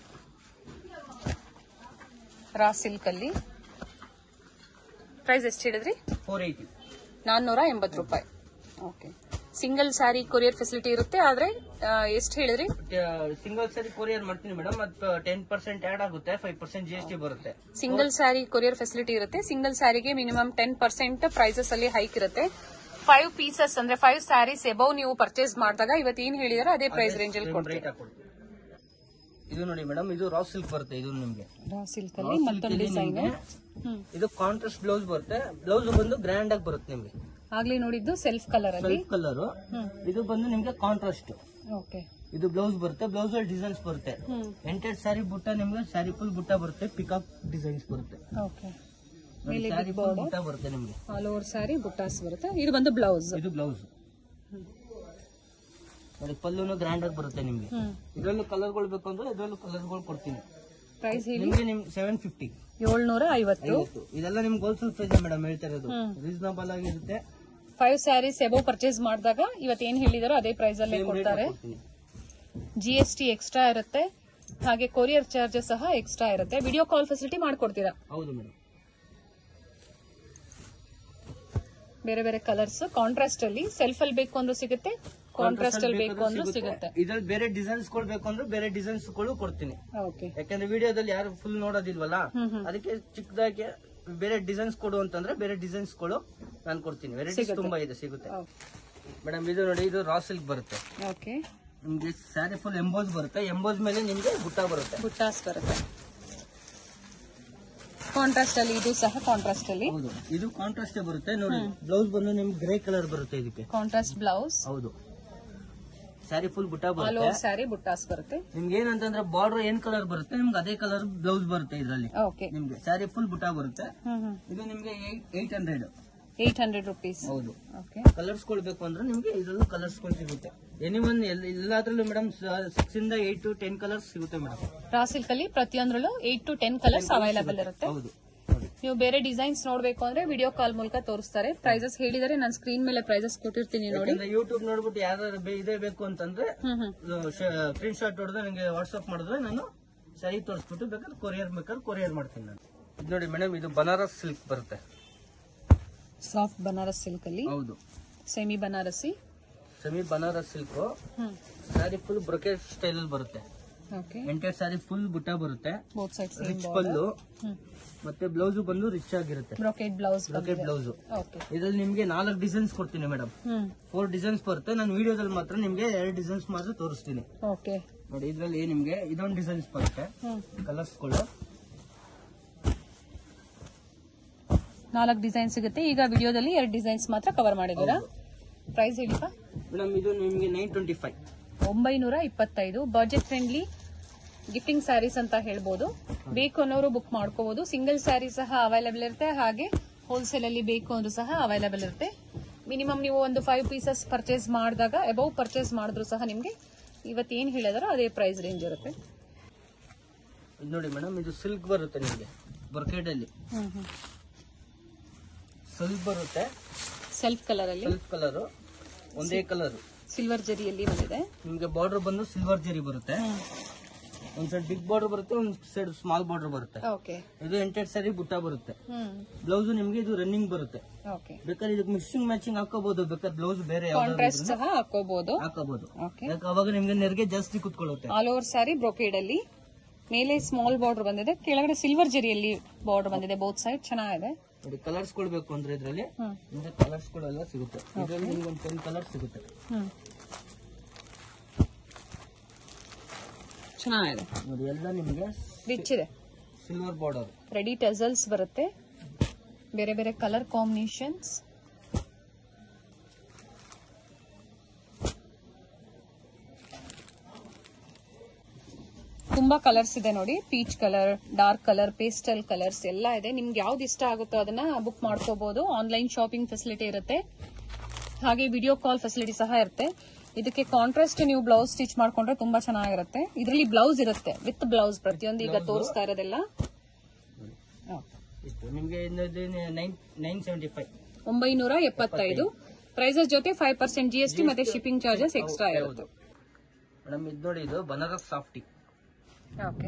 ರಾ ಸಿಲ್ಕ್ ಅಲ್ಲಿ ಪ್ರೈಸ್ ಎಷ್ಟು ಹೇಳಿದ್ರಿ ಫೋರ್ ಏಯ್ಟಿ ನಾನ್ನೂರ ಎಂಬತ್ತು ರೂಪಾಯಿ okay single sari courier facility ಇರುತ್ತೆ ಆದ್ರೆ ಎಷ್ಟು ಹೇಳಿದ್ರಿ ಸಿಂಗಲ್ ಸ್ಯಾರಿ ಕೊರಿಯರ್ ಮಾಡ್ತೀನಿ ಮೇಡಮ್ ಮತ್ತು ಟೆನ್ ಪರ್ಸೆಂಟ್ ಆಡ್ ಆಗುತ್ತೆ five percent G S T ಬರುತ್ತೆ ಸಿಂಗಲ್ ಸ್ಯಾರಿ ಕೊರಿಯರ್ ಫೆಸಿಲಿಟಿ ಇರುತ್ತೆ ಸಿಂಗಲ್ ಸ್ಯಾರಿಗೆ ಮಿನಿಮಮ್ ಟೆನ್ ಪರ್ಸೆಂಟ್ ಪ್ರೈಸಸ್ ಅಲ್ಲಿ ಹೈಕ್ ಇರುತ್ತೆ ಫೈವ್ ಪೀಸಸ್ ಅಂದ್ರೆ ಫೈವ್ ಸ್ಯಾರೀಸ್ ಎಬವ್ ನೀವು ಪರ್ಚೇಸ್ ಮಾಡಿದಾಗ ಇವತ್ತು ಏನ್ ಹೇಳಿದಾರೆ ಅದೇ ಪ್ರೈಸ್ ರೇಂಜ್ ಅಲ್ಲಿ ಕೊಡ್ತೀವಿ ರೇಟ್ ಹಾಕೊಡ್ತೀನಿ ಇದು ನೋಡಿ ಮೇಡಮ್ ಇದು ರಾ ಸಿಲ್ಕ್ ಬರುತ್ತೆ ಇದು ನಿಮ್ಗೆ ಸಿಲ್ಕ್ Raw ಅಲ್ಲಿ silk ಮತ್ತೊಂದು ಇಲ್ಲಿ ಡಿಸೈನ್ ನಿಮ್ಗೆ ಇದು ಕಾಂಟ್ರಾಸ್ಟ್ ಬ್ಲೌಸ್ ಬರುತ್ತೆ ಬ್ಲೌಸ್ ಬಂದು ಗ್ರ್ಯಾಂಡ್ ಆಗಿ ಬರುತ್ತೆ ನಿಮ್ಗೆ ಆಗ್ಲೇ ನೋಡಿದ್ದು ಸೆಲ್ಫ್ ಕಲರ್ ಅಲ್ಲಿ ಸೆಲ್ಫ್ ಕಲರ್ ಇದು ಬಂದು ನಿಮ್ಗೆ ಕಾಂಟ್ರಾಸ್ಟ್ ಓಕೆ ಇದು ಬ್ಲೌಸ್ ಬರುತ್ತೆ ಬ್ಲೌಸ್ ಅಲ್ಲಿ ಡಿಸೈನ್ಸ್ ಬರುತ್ತೆ ಹ್ಮ್ ಎಂಟೆಡ್ ಸ್ಯಾರಿ ಬುಟ್ಟ ನಿಮ್ಗೆ ಸ್ಯಾರಿ ಫುಲ್ ಬುಟ್ಟ ಬರುತ್ತೆ ಪಿಕಾಕ್ ಡಿಸೈನ್ಸ್ ಬರುತ್ತೆ ಓಕೆ ಸ್ಯಾರಿ ಫುಲ್ ಬುಟ್ಟ ಬರುತ್ತೆ ನಿಮ್ಗೆ ಆಲ್ ಓವರ್ ಸ್ಯಾರಿ ಬುಟ್ಟಾಸ್ ಬರುತ್ತೆ ಇದು ಬಂದು ಬ್ಲೌಸ್ ಇದು ಬ್ಲೌಸ್ ನೋಡಿ ಪಲ್ಲುನು ಗ್ರ್ಯಾಂಡ್ ಆಗಿ ಬರುತ್ತೆ ನಿಮ್ಗೆ ಹ್ಮ್ ಇದ್ರಲ್ಲೂ ಕಲರ್ಗಳು ಬೇಕು ಅಂದ್ರೆ ಇದ್ರಲ್ಲೂ ಕಲರ್ಗಳು ಕೊಡ್ತೀನಿ ಪ್ರೈಸ್ ಹೇಳಿ ನಿಮ್ಗೆ ನಿಮ್ ಸೆವೆನ್ ಫಿಫ್ಟಿ ಏಳ್ನೂರ ಐವತ್ತು ಇದೆಲ್ಲ ನಿಮ್ಗೆ ಹೋಲ್ಸೇಲ್ ಪ್ರೈಸ್ ಮೇಡಮ್ ಹೇಳ್ತಾ ಇರೋದು ರೀಸನಬಲ್ ಆಗಿರುತ್ತೆ ಫೈವ್ ಸ್ಯಾರೀಸ್ ಎಬೋ ಪರ್ಚೇಸ್ ಮಾಡಿದಾಗ ಇವತ್ತು ಏನ್ ಹೇಳಿದಾರೋ ಅದೇ ಪ್ರೈಸ್ ಅಲ್ಲೇ ಕೊಡ್ತಾರೆ ಕೊಡ್ತೀನಿ. ಜಿ ಎಸ್ ಟಿ ಎಕ್ಸ್ಟ್ರಾ ಇರುತ್ತೆ ಹಾಗೆ ಕೊರಿಯರ್ ಚಾರ್ಜಸ್ ಸಹ ಎಕ್ಸ್ಟ್ರಾ ಇರುತ್ತೆ ವಿಡಿಯೋ ಕಾಲ್ ಫೆಸಿಲಿಟಿ ಮಾಡ್ಕೊಡ್ತೀರಾ ಹೌದು ಮೇಡಮ್ ಬೇರೆ ಬೇರೆ ಕಲರ್ಸ್ ಕಾಂಟ್ರಾಸ್ಟ್ ಅಲ್ಲಿ ಸೆಲ್ಫ್ ಅಲ್ಲಿ ಬೇಕು ಅಂದ್ರೂ ಸಿಗುತ್ತೆ ಕಾಂಟ್ರಾಸ್ಟ್ ಅಲ್ಲಿ ಬೇಕು ಅಂದ್ರೂ ಸಿಗುತ್ತೆ ಇದ್ರಲ್ಲಿ ಬೇರೆ ಡಿಸೈನ್ಸ್ ಗಳು ಬೇಕು ಅಂದ್ರೆ ಬೇರೆ ಡಿಸೈನ್ಸ್ ಗಳು ಕೊಡ್ತೀನಿ ಓಕೆ ಯಾಕಂದ್ರೆ ವಿಡಿಯೋದಲ್ಲಿ ಯಾರು ಫುಲ್ ನೋಡೋದಿಲ್ವಲ್ಲ ಅದಕ್ಕೆ ಚಿಕ್ಕದಾಗಿ ಬೇರೆ ಡಿಸೈನ್ಸ್ ಕೊಡು ಅಂತಂದ್ರೆ ಬೇರೆ ಡಿಸೈನ್ಸ್ ಗಳು ನಾನು ಕೊಡ್ತೀನಿ ವೆರೈಟೀಸ್ ತುಂಬಾ ಇದೆ ಸಿಗುತ್ತೆ ಮೇಡಮ್ ಇದು ನೋಡಿ ಇದು ರಾ ಸಿಲ್ಕ್ ಬರುತ್ತೆ ಓಕೆ ನಿಮ್ಗೆ ಸ್ಯಾರಿ ಫುಲ್ ಎಂಬೋಸ್ ಬರುತ್ತೆ ಎಂಬೋಸ್ ಮೇಲೆ ನಿಮ್ಗೆ ಬುಟ್ಟ ಬರುತ್ತೆ ಬುಟ್ಟಾಸ್ ಬರುತ್ತೆ ಕಾಂಟ್ರಾಸ್ಟ್ ಅಲ್ಲಿ ಇದು ಸಹ ಕಾಂಟ್ರಾಸ್ಟ್ ಅಲ್ಲಿ ಹೌದು ಇದು ಕಾಂಟ್ರಾಸ್ಟ್ ಬರುತ್ತೆ ನೋಡಿ ಬ್ಲೌಸ್ ಬಂದು ನಿಮ್ಗೆ ಗ್ರೇ ಕಲರ್ ಬರುತ್ತೆ ಇದಕ್ಕೆ ಕಾಂಟ್ರಾಸ್ಟ್ ಬ್ಲೌಸ್ ಹೌದು ಸ್ಯಾರಿ ಫುಲ್ ಬುಟ್ಟ ಆಲ್ ಬರುತ್ತೆ ಓವರ್ ಸ್ಯಾರಿ ಬುಟ್ಟಾಸ್ ಬರುತ್ತೆ ನಿಮ್ಗೆ ಏನಂತಂದ್ರೆ ಬಾರ್ಡರ್ ಏನ್ ಕಲರ್ ಬರುತ್ತೆ ನಿಮ್ಗೆ ಅದೇ ಕಲರ್ ಬ್ಲೌಸ್ ಬರುತ್ತೆ ಇದರಲ್ಲಿ ಓಕೆ ನಿಮ್ಗೆ ಸ್ಯಾರಿ ಫುಲ್ ಬುಟ್ಟ ಬರುತ್ತೆ ಹ್ಮ್ ಹ್ಮ್ ಇದು ನಿಮ್ಗೆ eight hundred eight hundred rupees ಹೌದು ಓಕೆ ಕಲರ್ಸ್ ಕೊಡ್ಬೇಕು ಅಂದ್ರೆ ನಿಮ್ಗೆ ಇದ್ರಲ್ಲೂ ಕಲರ್ಸ್ ಗಳು ಸಿಗುತ್ತೆ ಎನಿ ಒನ್ ಎಲ್ಲಾದ್ರಲ್ಲೂ ಮೇಡಮ್ ಸಿಕ್ಸ್ ಇಂದ ಏಟ್ ಟು ಟೆನ್ ಕಲರ್ಸ್ ಸಿಗುತ್ತೆ ಮೇಡಮ್ ರಾ ಸಿಲ್ಕ್ ಅಲ್ಲಿ ಪ್ರತಿಯೊಂದರಲ್ಲೂ eight to ten colours available ಇರುತ್ತೆ ಹೌದು ನೋಡಿ ನೀವು ಬೇರೆ ಡಿಸೈನ್ಸ್ ನೋಡ್ಬೇಕು ಅಂದ್ರೆ ವಿಡಿಯೋ ಕಾಲ್ ಮೂಲಕ ತೋರಿಸ್ತಾರೆ ಪ್ರೈಸಸ್ ಹೇಳಿದರೆ ನಾನು ಸ್ಕ್ರೀನ್ ಮೇಲೆ ಪ್ರೈಸಸ್ ಕೊಟ್ಟಿರ್ತೀನಿ ನೋಡಿ ಯಾಕಂದ್ರೆ ಯೂಟ್ಯೂಬ್ ನೋಡ್ಬಿಟ್ಟು ಯಾರು ಇದೇ ಬೇಕು ಅಂತಂದ್ರೆ ಹ್ಮ್ ಹ್ಮ್ ಸ್ಕ್ರೀನ್ ಶಾಟ್ ಹೊಡೆದ್ರೆ ನನಗೆ ವಾಟ್ಸ್ಆಪ್ ಮಾಡಿದ್ರೆ ನಾನು ಸರಿ ತೋರಿಸ್ಬಿಟ್ಟು ಬೇಕಾದ್ರೆ ಕೊರಿಯರ್ ಬೇಕಾದ್ರೆ ಕೊರಿಯರ್ ಮಾಡ್ತೀನಿ ನಾನು ಇದು ನೋಡಿ ಮೇಡಮ್ ಇದು ಬನಾರಸ್ ಸಿಲ್ಕ್ ಬರುತ್ತೆ ಸಾಫ್ಟ್ ಬನಾರಸ್ ಸಿಲ್ಕ್ ಅಲ್ಲಿ ಹೌದು semi Banarasi semi Banaras silk hmm sari full brocade style ಅಲ್ಲಿ ಬರುತ್ತೆ ಓಕೆ ಎಂಟೈರ್ ಸ್ಯಾರಿ ಫುಲ್ ಬುಟ್ಟ ಬರುತ್ತೆ both side same rich pallu hmm ಮತ್ತೆ ಬ್ಲೌಸ್ ಬಂದು ರಿಚ್ ಆಗಿರುತ್ತೆ brocade blouse brocade blouse okay ಇದ್ರಲ್ಲಿ ನಿಮ್ಗೆ ನಾಲ್ಕು ಡಿಸೈನ್ಸ್ ಕೊಡ್ತೀನಿ ಮೇಡಮ್ ಹ್ಮ್ ಫೋರ್ ಡಿಸೈನ್ಸ್ ಬರುತ್ತೆ ನಾನು ವಿಡಿಯೋದಲ್ಲಿ ಮಾತ್ರ ನಿಮ್ಗೆ ಎರಡು ಡಿಸೈನ್ಸ್ ಮಾತ್ರ ತೋರಿಸ್ತೀನಿ ಓಕೆ ನೋಡಿ ಇದ್ರಲ್ಲಿ ನಿಮ್ಗೆ ಇದೊಂದು ಡಿಸೈನ್ಸ್ ಬರುತ್ತೆ ಹ್ಮ್ ಕಲರ್ಸ್ ಗಳು ನಾಲ್ಕು ಡಿಸೈನ್ ಸಿಗುತ್ತೆ ಈಗ ವಿಡಿಯೋದಲ್ಲಿ ಎರಡು ಡಿಸೈನ್ಸ್ ಮಾತ್ರ ಕವರ್ ಮಾಡಿದ್ದೀರಾ ಪ್ರೈಸ್ ಹೇಳಿಪ್ಪ ಮೇಡಮ್ ಇದು ನಿಮ್ಗೆ ನೈನ್ ಟ್ವೆಂಟಿ ಫೈವ್ ಒಂಬೈನೂರ ಇಪ್ಪತ್ತೈದು ಬಜೆಟ್ ಫ್ರೆಂಡ್ಲಿ ಗಿಫ್ಟಿಂಗ್ ಸ್ಯಾರೀಸ್ ಅಂತ ಹೇಳ್ಬೋದು ಬೇಕು ಅನ್ನೋರು ಬುಕ್ ಮಾಡ್ಕೋಬಹುದು ಸಿಂಗಲ್ ಸ್ಯಾರಿ ಸಹ ಅವೈಲಬಲ್ ಇರುತ್ತೆ ಹಾಗೆ ಹೋಲ್ಸೇಲ್ ಅಲ್ಲಿ ಬೇಕು ಅಂದ್ರೂ ಸಹ ಅವೈಲಬಲ್ ಇರುತ್ತೆ ಮಿನಿಮಮ್ ನೀವು ಒಂದು ಫೈವ್ ಪೀಸಸ್ ಪರ್ಚೇಸ್ ಮಾಡಿದಾಗ ಅಬೌವ್ ಪರ್ಚೇಸ್ ಮಾಡಿದ್ರು ಸಹ ನಿಮಗೆ ಇವತ್ತೇನು ಹೇಳಿದಾರೋ ಅದೇ ಪ್ರೈಸ್ ರೇಂಜ್ ಇರುತ್ತೆ ಇದು ನೋಡಿ ಮೇಡಮ್ ಇದು ಸಿಲ್ಕ್ ಬರುತ್ತೆ ನಿಮ್ಗೆ ಬ್ರೊಕೆಡ್ ಅಲ್ಲಿ ಸಿಲ್ಕ್ ಬರುತ್ತೆ ಸೆಲ್ಫ್ ಕಲರ್ ಅಲ್ಲಿ ಸಿಲ್ಕ್ ಕಲರ್ ಒಂದೇ ಕಲರ್ ಸಿಲ್ವರ್ ಜರಿಯಲ್ಲಿ ಬಂದಿದೆ ನಿಮ್ಗೆ ಬಾರ್ಡರ್ ಬಂದು ಸಿಲ್ವರ್ ಜರಿ ಬರುತ್ತೆ ಒಂದ್ ಸೈಡ್ ಬಿಗ್ ಬಾರ್ಡರ್ ಬರುತ್ತೆ ಒಂದ್ ಸೈಡ್ ಸ್ಮಾಲ್ ಬಾರ್ಡರ್ ಬರುತ್ತೆ ಓಕೆ ಇದು ಎಂಟೆಡ್ ಸ್ಯಾರಿ ಬುಟ್ಟ ಬರುತ್ತೆ ಹ್ಮ್ ಬ್ಲೌಸ್ ನಿಮ್ಗೆ ಇದು ರನ್ನಿಂಗ್ ಬರುತ್ತೆ ಓಕೆ ಬೇಕಾದ್ರೆ ಇದಕ್ಕೆ ಮಿಕ್ಸಿಂಗ್ ಮ್ಯಾಚಿಂಗ್ ಹಾಕೋಬಹುದು ಬೇಕಾದ್ರೆ ಬ್ಲೌಸ್ ಬೇರೆ ಯಾವ್ದಾದ್ರು ಕಾಂಟ್ರಾಸ್ಟ್ ಸಹ ಹಾಕೋಬಹುದು ಹಾಕೋಬಹುದು ಓಕೆ ಯಾಕೆ ಅವಾಗ ನಿಮ್ಗೆ ನೆರಿಗೆ ಜಾಸ್ತಿ ಕುತ್ಕೊಳ್ಳುತ್ತೆ ಆಲ್ ಓವರ್ ಸ್ಯಾರಿ ಬ್ರೊಕೇಡ್ ಅಲ್ಲಿ ಮೇಲೆ ಸ್ಮಾಲ್ ಬಾರ್ಡರ್ ಬಂದಿದೆ ಕೆಳಗಡೆ ಸಿಲ್ವರ್ ಜರಿಯಲ್ಲಿ ಬಾರ್ಡರ್ ಬಂದಿದೆ ಬೋತ್ ಸೈಡ್ ಚೆನ್ನಾಗಿದೆ ನೋಡಿ ಕಲರ್ಸ್ ಕೊಡ್ಬೇಕು ಅಂದ್ರೆ ಇದ್ರಲ್ಲಿ ಹ್ಮ್ ನಿಮ್ಗೆ ಕಲರ್ಸ್ ಗಳೆಲ್ಲ ಸಿಗುತ್ತೆ ಇದ್ರಲ್ಲಿ ನಿಮ್ಗೆ ಒಂದು ಟೆನ್ ಕಲರ್ ಸಿಗುತ್ತೆ ಹ್ಮ್ ಚೆನ್ನಾಗಿದೆ ನೋಡಿ ಎಲ್ಲ ನಿಮ್ಗೆ ರಿಚ್ ಇದೆ ಸಿಲ್ವರ್ ಬಾರ್ಡರ್ ರೆಡಿ ಟೆಸಲ್ಸ್ ಬರುತ್ತೆ ಬೇರೆ ಬೇರೆ ಕಲರ್ ಕಾಂಬಿನೇಷನ್ಸ್ ತುಂಬಾ ಕಲರ್ಸ್ ಇದೆ ನೋಡಿ peach colour dark colour pastel colours ಎಲ್ಲ ಇದೆ ನಿಮ್ಗೆ ಯಾವ್ದು ಇಷ್ಟ ಆಗುತ್ತೋ ಅದನ್ನ ಬುಕ್ ಮಾಡ್ಕೋಬಹುದು ಆನ್ಲೈನ್ ಶಾಪಿಂಗ್ ಫೆಸಿಲಿಟಿ ಇರುತ್ತೆ ಹಾಗೆ ವಿಡಿಯೋ ಕಾಲ್ ಫೆಸಿಲಿಟಿ ಸಹ ಇರುತ್ತೆ ಇದಕ್ಕೆ ಕಾಂಟ್ರಾಸ್ಟ್ ನೀವು ಬ್ಲೌಸ್ ಸ್ಟಿಚ್ ಮಾಡ್ಕೊಂಡ್ರೆ ತುಂಬಾ ಚೆನ್ನಾಗಿರುತ್ತೆ ಇದರಲ್ಲಿ ಬ್ಲೌಸ್ ಇರುತ್ತೆ ವಿತ್ ಬ್ಲೌಸ್ ಪ್ರತಿಯೊಂದು ಈಗ ತೋರಿಸ್ತಾ ಇರೋದೆಲ್ಲ ಇಷ್ಟು ನಿಮ್ಗೆ ನೈನ್ ನೈನ್ ಸೆವೆಂಟಿ ಫೈವ್ ಒಂಬೈನೂರ ಎಪ್ಪತ್ತೈದು ಪ್ರೈಸಸ್ ಜೊತೆ five percent G S T ಮತ್ತೆ ಶಿಪ್ಪಿಂಗ್ ಚಾರ್ಜಸ್ ಎಕ್ಸ್ಟ್ರಾ ಇರುತ್ತೆ ಮೇಡಮ್ ಇದು ನೋಡಿ ಇದು ಬನಾರಸ್ ಸಾಫ್ಟಿ ಓಕೆ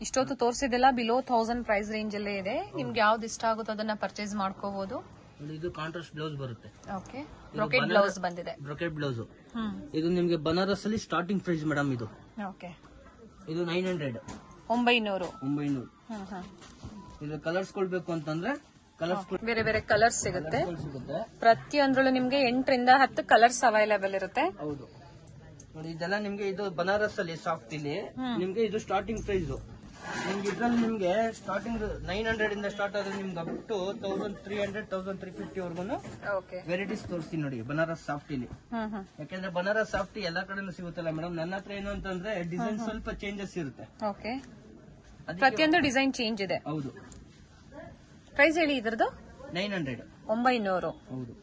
ಇಷ್ಟೊತ್ತು ತೋರಿಸಿದೆಲ್ಲ ಬಿಲೋ ತೌಸಂಡ್ ಪ್ರೈಸ್ ರೇಂಜ್ ಅಲ್ಲೇ ಇದೆ ನಿಮ್ಗೆ ಯಾವ್ದು ಇಷ್ಟ ಆಗುತ್ತೋ ಅದನ್ನ ಪರ್ಚೇಸ್ ಮಾಡ್ಕೋಬಹುದು ನೋಡಿ ಇದು ಕಾಂಟ್ರಾಸ್ಟ್ ಬ್ಲೌಸ್ ಬರುತ್ತೆ ಓಕೆ ಬ್ರೊಕೆಟ್ ಬ್ಲೌಸ್ ಬಂದಿದೆ ಬ್ರೊಕೆಟ್ ಬ್ಲೌಸ್ ಹ್ಮ್ ಇದು ನಿಮ್ಗೆ ಬನಾರಸ್ ಅಲ್ಲಿ ಸ್ಟಾರ್ಟಿಂಗ್ ಪ್ರೈಸ್ ಮೇಡಮ್ ಇದು ಓಕೆ ಇದು ನೈನ್ ಹಂಡ್ರೆಡ್ ಒಂಬೈನೂರು ಒಂಬೈನೂರು ಹ್ಮ್ ಹ್ಮ್ ಇದು ಕಲರ್ಸ್ ಕೊಡ್ಬೇಕು ಅಂತಂದ್ರೆ ಕಲರ್ಸ್ ಬೇರೆ ಬೇರೆ ಕಲರ್ಸ್ ಸಿಗುತ್ತೆ ಸಿಗುತ್ತೆ ಪ್ರತಿಯೊಂದ್ರಲ್ಲೂ ನಿಮ್ಗೆ ಎಂಟರಿಂದ ಹತ್ತು ಕಲರ್ಸ್ ಅವೈಲೇಬಲ್ ಇರುತ್ತೆ ಹೌದು ನೋಡಿ ಇದೆಲ್ಲ ನಿಮ್ಗೆ ಇದು ಬನಾರಸ್ ಅಲ್ಲಿ ಸಾಫ್ಟ್ ಇಲ್ಲಿ ನಿಮ್ಗೆ ಇದು ಸ್ಟಾರ್ಟಿಂಗ್ ಪ್ರೈಸ್ ನಿಮ್ಗೆ ಇದ್ರಲ್ಲಿ ನಿಮ್ಗೆ ಸ್ಟಾರ್ಟಿಂಗ್ ನೈನ್ ಹಂಡ್ರೆಡ್ ಇಂದ ಸ್ಟಾರ್ಟ್ ಆದ್ರೆ ನಿಮ್ಗೆ up to thousand three hundred thousand three fifty ವರ್ಗು ಓಕೆ ವೆರೈಟೀಸ್ ತೋರಿಸ್ತೀನಿ ನೋಡಿ ಬನಾರಸ್ ಸಾಫ್ಟ್ ಇಲ್ಲಿ ಹ್ಮ್ ಹ್ಮ್ ಯಾಕಂದ್ರೆ ಬನಾರಸ್ ಸಾಫ್ಟ್ ಎಲ್ಲಾ ಕಡೆನೂ ಸಿಗುತ್ತಲ್ಲ ಮೇಡಮ್ ನನ್ನ ಹತ್ರ ಏನು ಅಂತಂದ್ರೆ ಡಿಸೈನ್ ಸ್ವಲ್ಪ ಚೇಂಜಸ್ ಇರುತ್ತೆ ಓಕೆ ಅದಕ್ಕೆ ಪ್ರತಿಯೊಂದು ಡಿಸೈನ್ ಚೇಂಜ್ ಇದೆ ಹೌದು ಪ್ರೈಸ್ ಹೇಳಿ ಇದ್ರದ್ದು ನೈನ್ ಹಂಡ್ರೆಡ್ ಒಂಬೈನೂರು ಹೌದು